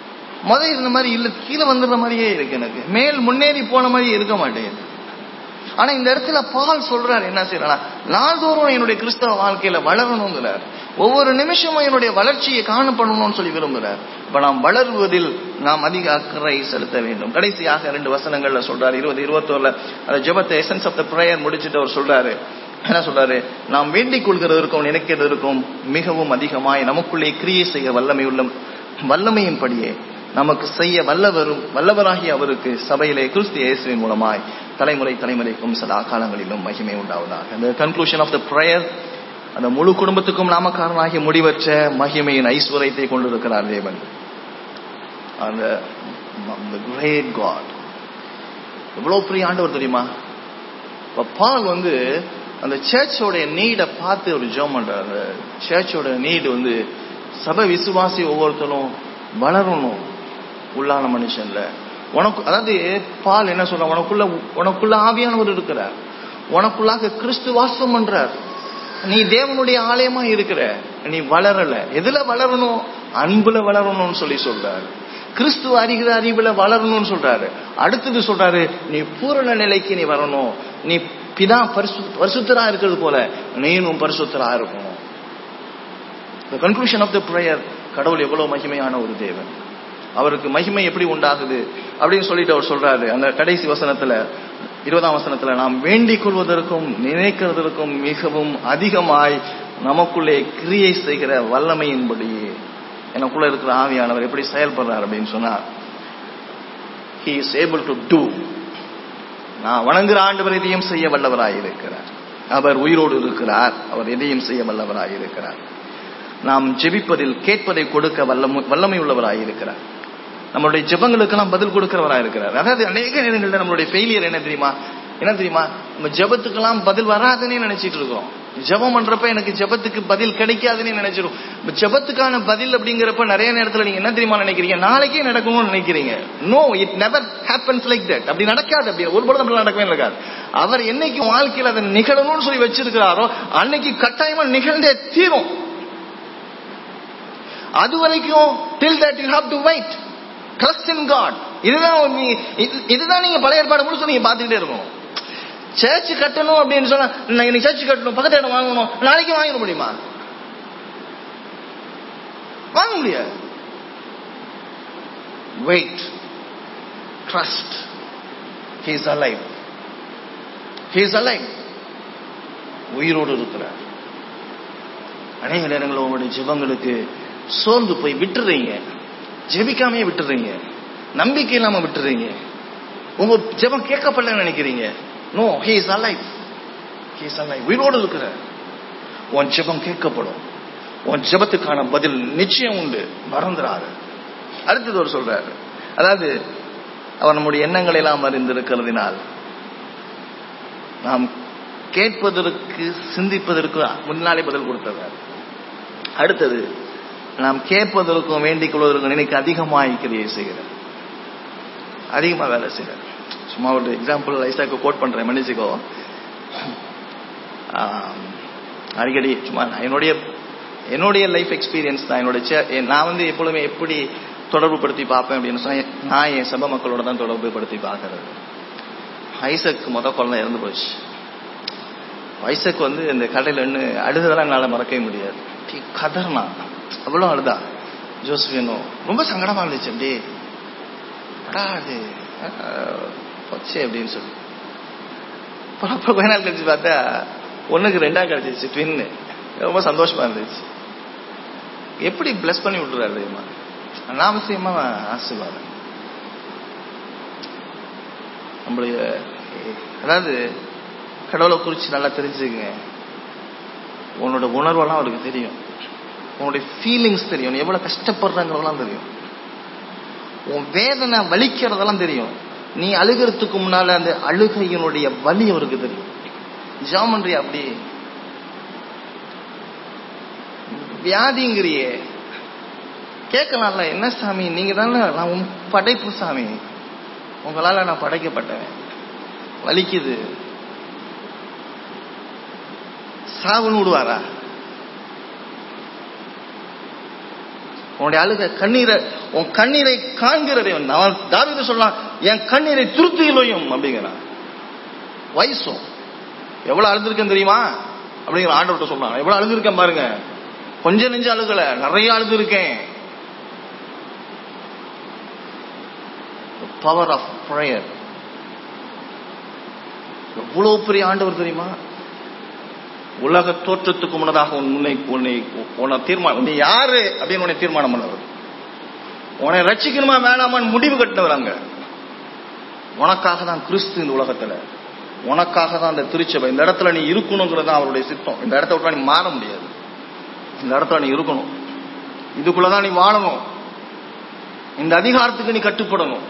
A: முதல் இருந்த மாதிரி இல்ல கீழே வந்துடுற மாதிரியே இருக்கு எனக்கு மேல் முன்னேறி போன மாதிரியே இருக்க மாட்டேங்குது ஆனா இந்த இடத்துல பால் சொல்றாரு என்ன செய்யறா நாள்தோறும் என்னுடைய கிறிஸ்தவ வாழ்க்கையில வளரணுங்கிறார் ஒவ்வொரு நிமிஷமும் என்னுடைய வளர்ச்சியை காணப்படணும்னு சொல்லி விரும்புகிறார் இப்ப நாம் வளருவதில் நாம் அதிக அக்கறை செலுத்த வேண்டும் கடைசியாக ரெண்டு வசனங்கள்ல சொல்றாரு இருபது இருபத்தோருல அந்த ஜெபத்தை எசன்ஸ் ஆஃப் த ப்ரேயர் முடிச்சுட்டு அவர் சொல்றாரு என்ன சொல்றாரு நாம் வேண்டிக் கொள்கிறதற்கும் நினைக்கிறதற்கும் மிகவும் அதிகமாய் நமக்குள்ளே கிரியை செய்ய வல்லமை உள்ள வல்லமையின்படியே நமக்கு செய்ய வல்லவரும் வல்லவராகிய அவருக்கு சபையிலே கிறிஸ்து இயேசுவின் மூலமாய் தலைமுறை தலைமுறைக்கும் சதா காலங்களிலும் மகிமை உண்டாவதாக அந்த கன்க்ளூஷன் ஆஃப் த ப்ரேயர் அந்த முழு குடும்பத்துக்கும் நாமக்காரனாகிய முடிவற்ற மகிமையின் ஐஸ்வர்யத்தை கொண்டிருக்கிறார் தேவன் அந்த கிரேட் காட் எவ்வளவு பெரிய ஆண்டவர் தெரியுமா இப்ப பால் வந்து அந்த சர்ச்சோட நீடை பார்த்து ஒரு ஜோம் பண்றார் அந்த சர்ச்சோட நீடு வந்து சபை விசுவாசி ஒவ்வொருத்தரும் வளரணும் உள்ளான மனுஷன்ல உனக்கு அதாவது பால் என்ன சொல்ற உனக்குள்ள உனக்குள்ள ஆவியானவர் இருக்கிறார் உனக்குள்ளாக கிறிஸ்து வாசம் பண்றார் நீ தேவனுடைய ஆலயமா இருக்கிற நீ வளரல எதுல வளரணும் அன்புல வளரணும்னு சொல்லி சொல்றாரு கிறிஸ்துவ அறிகிற அறிவுல வளரணும்னு சொல்றாரு அடுத்தது சொல்றாரு நீ பூரண நிலைக்கு நீ வரணும் நீ பிதா பரிசு பரிசுத்தரா இருக்கிறது போல நீனும் பரிசுத்தரா இருக்கணும் கன்க்ளூஷன் ஆஃப் த ப்ரேயர் கடவுள் எவ்வளவு மகிமையான ஒரு தேவன் அவருக்கு மகிமை எப்படி உண்டாகுது அப்படின்னு சொல்லிட்டு அவர் சொல்றாரு அந்த கடைசி வசனத்துல இருபதாம் வசனத்துல நாம் வேண்டிக் கொள்வதற்கும் நினைக்கிறதற்கும் மிகவும் அதிகமாய் நமக்குள்ளே கிரியை செய்கிற வல்லமையின்படியே எனக்குள்ள இருக்கிற ஆவியானவர் எப்படி செயல்படுறார் அப்படின்னு சொன்னா he is able to do நான் வணங்குற ஆண்டவர் எதையும் செய்ய வல்லவராய் இருக்கிறார் அவர் உயிரோடு இருக்கிறார் அவர் எதையும் செய்ய வல்லவராய் இருக்கிறார் நாம் ஜெபிப்பதில் கேட்பதை கொடுக்க வல்லமை வல்லமை உள்ளவராய் இருக்கிறார் நம்மளுடைய ஜெபங்களுக்கெல்லாம் பதில் கொடுக்கிறவராய் இருக்கிறார் அதாவது அநேக நேரங்களில் நம்மளுடைய ஃபெயிலியர் என்ன தெரியுமா என்ன தெரியுமா நம்ம ஜெபத்துக்கெல்லாம் பதில் வராதுன்னே நினைச்சிட்டு இருக்கோம் ஜெபம் பண்றப்ப எனக்கு ஜெபத்துக்கு பதில் கிடைக்காதுன்னு நினைச்சிடும் ஜெபத்துக்கான பதில் அப்படிங்கிறப்ப நிறைய நேரத்துல நீங்க என்ன தெரியுமா நினைக்கிறீங்க நாளைக்கே நடக்கணும்னு நினைக்கிறீங்க no it never happens like that அப்படி நடக்காது அப்படி ஒரு பொழுது அப்படி நடக்கவே நடக்காது அவர் என்னைக்கு வாழ்க்கையில் அதை நிகழணும்னு சொல்லி வச்சிருக்கிறாரோ அன்னைக்கு கட்டாயமா நிகழ்ந்தே தீரும் அது வரைக்கும் till that you have to wait trust in God இதுதான் இதுதான் நீங்க பழைய ஏற்பாடு முழுசும் நீங்க பார்த்துக்கிட்டே இருக்கணும் சர்ச் கட்டணும் அப்படின்னு சொன்னா இன்னைக்கு சர்ச் கட்டணும் பக்கத்து இடம் வாங்கணும் நாளைக்கு வாங்கிட முடியுமா வாங்க முடியாது wait trust he's alive he's alive உயிரோடு இருக்கிறார் அநேக நேரங்களில் உங்களுடைய ஜிபங்களுக்கு சோர்ந்து போய் விட்டுறீங்க ஜெபிக்காமே விட்டுறீங்க நம்பிக்கை இல்லாம விட்டுறீங்க உங்க ஜெபம் கேட்கப்படலன்னு நினைக்கிறீங்க no he is alive he is alive உயிரோடு இருக்கிற உன் ஜெபம் கேட்கப்படும் உன் ஜெபத்துக்கான பதில் நிச்சயம் உண்டு மறந்துடாது அடுத்தது ஒரு சொல்றாரு அதாவது அவர் நம்முடைய எண்ணங்களை எல்லாம் அறிந்திருக்கிறதுனால் நாம் கேட்பதற்கு சிந்திப்பதற்கு முன்னாலே பதில் கொடுத்தவர் அடுத்தது நாம் கேட்பதற்கும் வேண்டிக் கொள்வதற்கும் நினைக்க அதிகமாக கிரியை செய்கிறார் அதிகமாக வேலை செய்கிறார் சும்மா ஒரு எக்ஸாம்பிள் ஐசாக்கு கோட் பண்றேன் மன்னிச்சுக்கோ அடிக்கடி சும்மா என்னுடைய என்னுடைய லைஃப் எக்ஸ்பீரியன்ஸ் தான் என்னுடைய நான் வந்து எப்பொழுதுமே எப்படி தொடர்பு படுத்தி பார்ப்பேன் அப்படின்னு சொன்னா நான் என் சபை மக்களோட தான் தொடர்பு படுத்தி பார்க்கறது ஐசக் முத குழந்தை இறந்து போச்சு ஐசக் வந்து இந்த கடையில் நின்று அழுதெல்லாம் என்னால் மறக்கவே முடியாது கதர்னா அவ்வளோ அழுதா ஜோஸ்வினோ ரொம்ப சங்கடமா இருந்துச்சு அப்படியே அடா அது போச்சு அப்படின்னு சொல்லி அப்புறம் கொஞ்ச நாள் கழிச்சு பார்த்தா ஒண்ணுக்கு ரெண்டா கிடைச்சிச்சு ட்வின்னு ரொம்ப சந்தோஷமா இருந்துச்சு எப்படி பிளஸ் பண்ணி விட்டுறாரு தெரியுமா அனாவசியமா ஆசீர்வாதம் நம்மளுடைய அதாவது கடவுளை குறிச்சு நல்லா தெரிஞ்சுக்கங்க உன்னோட உணர்வெல்லாம் அவருக்கு தெரியும் உன்னுடைய ஃபீலிங்ஸ் தெரியும் நீ எவ்வளவு கஷ்டப்படுறங்கிறதெல்லாம் தெரியும் உன் வேதனை வலிக்கிறதெல்லாம் தெரியும் நீ அழுகிறதுக்கு முன்னால அந்த அழுகையினுடைய வலி அவருக்கு தெரியும் ஜாமன்றி அப்படி வியாதிங்கிறியே கேட்கலாம்ல என்ன சாமி நீங்க தானே நான் உன் படைப்பு சாமி உங்களால நான் படைக்கப்பட்டேன் வலிக்குது சாவுன்னு விடுவாரா உன்னுடைய அழுக கண்ணீரை உன் கண்ணீரை காண்கிற தேவன் நான் தாவித சொல்லலாம் என் கண்ணீரை திருத்தியிலையும் அப்படிங்கிறான் வயசும் எவ்வளவு அழுதுருக்கேன் தெரியுமா அப்படிங்கிற ஆண்டவர்கிட்ட சொல்றான் எவ்வளவு அழுதுருக்கேன் பாருங்க கொஞ்சம் நெஞ்சு அழுகல நிறைய அழுதுருக்கேன் பவர் ஆஃப் ப்ரேயர் எவ்வளவு பெரிய ஆண்டவர் தெரியுமா உலக தோற்றத்துக்கு முன்னதாக உன்னை உன்னை உன்னை தீர்மானம் நீ யாரு அப்படின்னு உன்னை தீர்மானம் பண்ணவர் உன்னை ரட்சிக்கணுமா வேணாமான்னு முடிவு கட்டினவர் அங்க உனக்காக தான் கிறிஸ்து இந்த உலகத்துல உனக்காக தான் இந்த திருச்சபை இந்த இடத்துல நீ இருக்கணுங்கிறது தான் அவருடைய சித்தம் இந்த இடத்த விட்டு நீ மாற முடியாது இந்த இடத்துல நீ இருக்கணும் இதுக்குள்ளதான் நீ வாழணும் இந்த அதிகாரத்துக்கு நீ கட்டுப்படணும்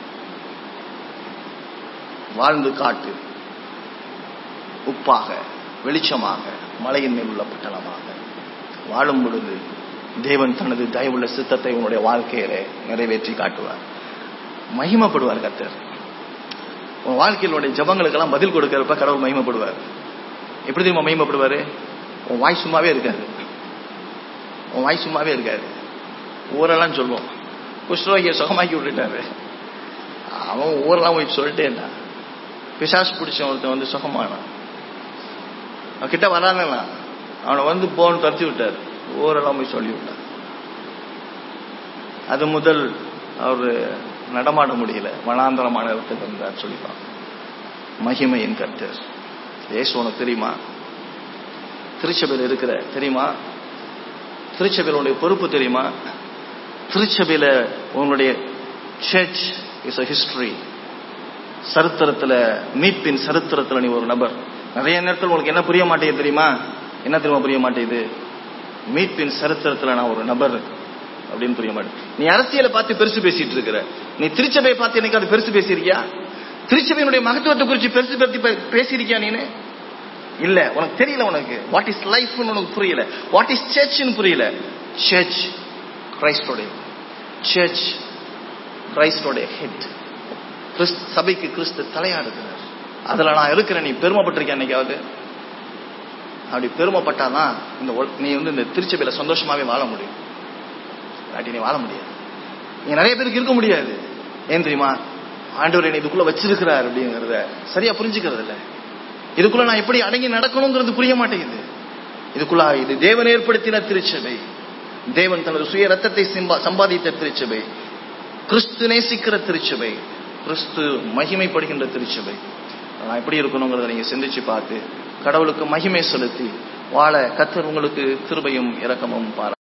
A: வாழ்ந்து காட்டு உப்பாக வெளிச்சமாக மலையின் மேல் உள்ள பட்டணமாக வாழும் பொழுது தேவன் தனது தயவுள்ள சித்தத்தை உன்னுடைய வாழ்க்கையில நிறைவேற்றி காட்டுவார் மகிமைப்படுவார் கத்தர் உன் வாழ்க்கையிலுடைய ஜபங்களுக்கெல்லாம் பதில் கொடுக்கறப்ப கடவுள் மகிமைப்படுவார் எப்படி தெரியுமா மகிமைப்படுவாரு உன் வாய் சும்மாவே இருக்காது உன் வாய் சும்மாவே இருக்காது ஊரெல்லாம் சொல்லுவோம் குஷ்ரோகிய சுகமாக்கி விட்டுட்டாரு அவன் ஊரெல்லாம் போய் சொல்லிட்டே இருந்தான் பிசாசு பிடிச்ச ஒருத்தன் வந்து சுகமானான் அவன் கிட்ட வரானா அவனை வந்து போன்னு துரத்தி விட்டார் ஊரெல்லாம் போய் சொல்லி விட்டார் அது முதல் அவர் நடமாட முடியல வனாந்தரமான இடத்துக்கு வந்தார் சொல்லிப்பான் மகிமையின் கர்த்தர் ஏசு உனக்கு தெரியுமா திருச்சபையில் இருக்கிற தெரியுமா திருச்சபையில் உன்னுடைய பொறுப்பு தெரியுமா திருச்சபையில உன்னுடைய சர்ச் இஸ் அ ஹிஸ்டரி சரித்திரத்துல மீட்பின் சரித்திரத்துல நீ ஒரு நபர் நிறைய நேரத்தில் உனக்கு என்ன புரிய மாட்டேங்குது தெரியுமா என்ன தெரியுமா புரிய மாட்டேங்குது மீட்பின் சரித்திரத்துல நான் ஒரு நபர் அப்படின்னு புரிய மாட்டேன் நீ அரசியலை பார்த்து பெருசு பேசிட்டு இருக்கிற நீ திருச்சபையை பார்த்து எனக்கு அது பெருசு பேசியிருக்கியா திருச்சபையினுடைய மகத்துவத்தை குறித்து பெருசு பத்தி பேசியிருக்கியா நீனு இல்ல உனக்கு தெரியல உனக்கு வாட் இஸ் லைஃப் உனக்கு புரியல வாட் இஸ் சர்ச்னு புரியல சர்ச் கிரைஸ்டோடைய சர்ச் கிரைஸ்டோடைய ஹெட் கிறிஸ்து சபைக்கு கிறிஸ்து தலையாடுகிறார் அதுல நான் இருக்கிறேன் நீ பெருமைப்பட்டிருக்கேன் என்னைக்காவது அப்படி பெருமைப்பட்டாதான் இந்த நீ வந்து இந்த திருச்சபையில சந்தோஷமாவே வாழ முடியும் இல்லாட்டி நீ வாழ முடியாது நீ நிறைய பேருக்கு இருக்க முடியாது ஏன் தெரியுமா ஆண்டவர் என்னை இதுக்குள்ள வச்சிருக்கிறார் அப்படிங்கறத சரியா புரிஞ்சுக்கிறது இல்ல இதுக்குள்ள நான் எப்படி அடங்கி நடக்கணுங்கிறது புரிய மாட்டேங்குது இதுக்குள்ள இது தேவன் ஏற்படுத்தின திருச்சபை தேவன் தனது சுய ரத்தத்தை சம்பாதித்த திருச்சபை கிறிஸ்து நேசிக்கிற திருச்சபை கிறிஸ்து மகிமைப்படுகின்ற திருச்சபை நான் எப்படி இருக்கணுங்கிறத நீங்க சிந்திச்சு பார்த்து கடவுளுக்கு மகிமை செலுத்தி வாழ கத்தர் உங்களுக்கு கிருபையும் இரக்கமும் பாரா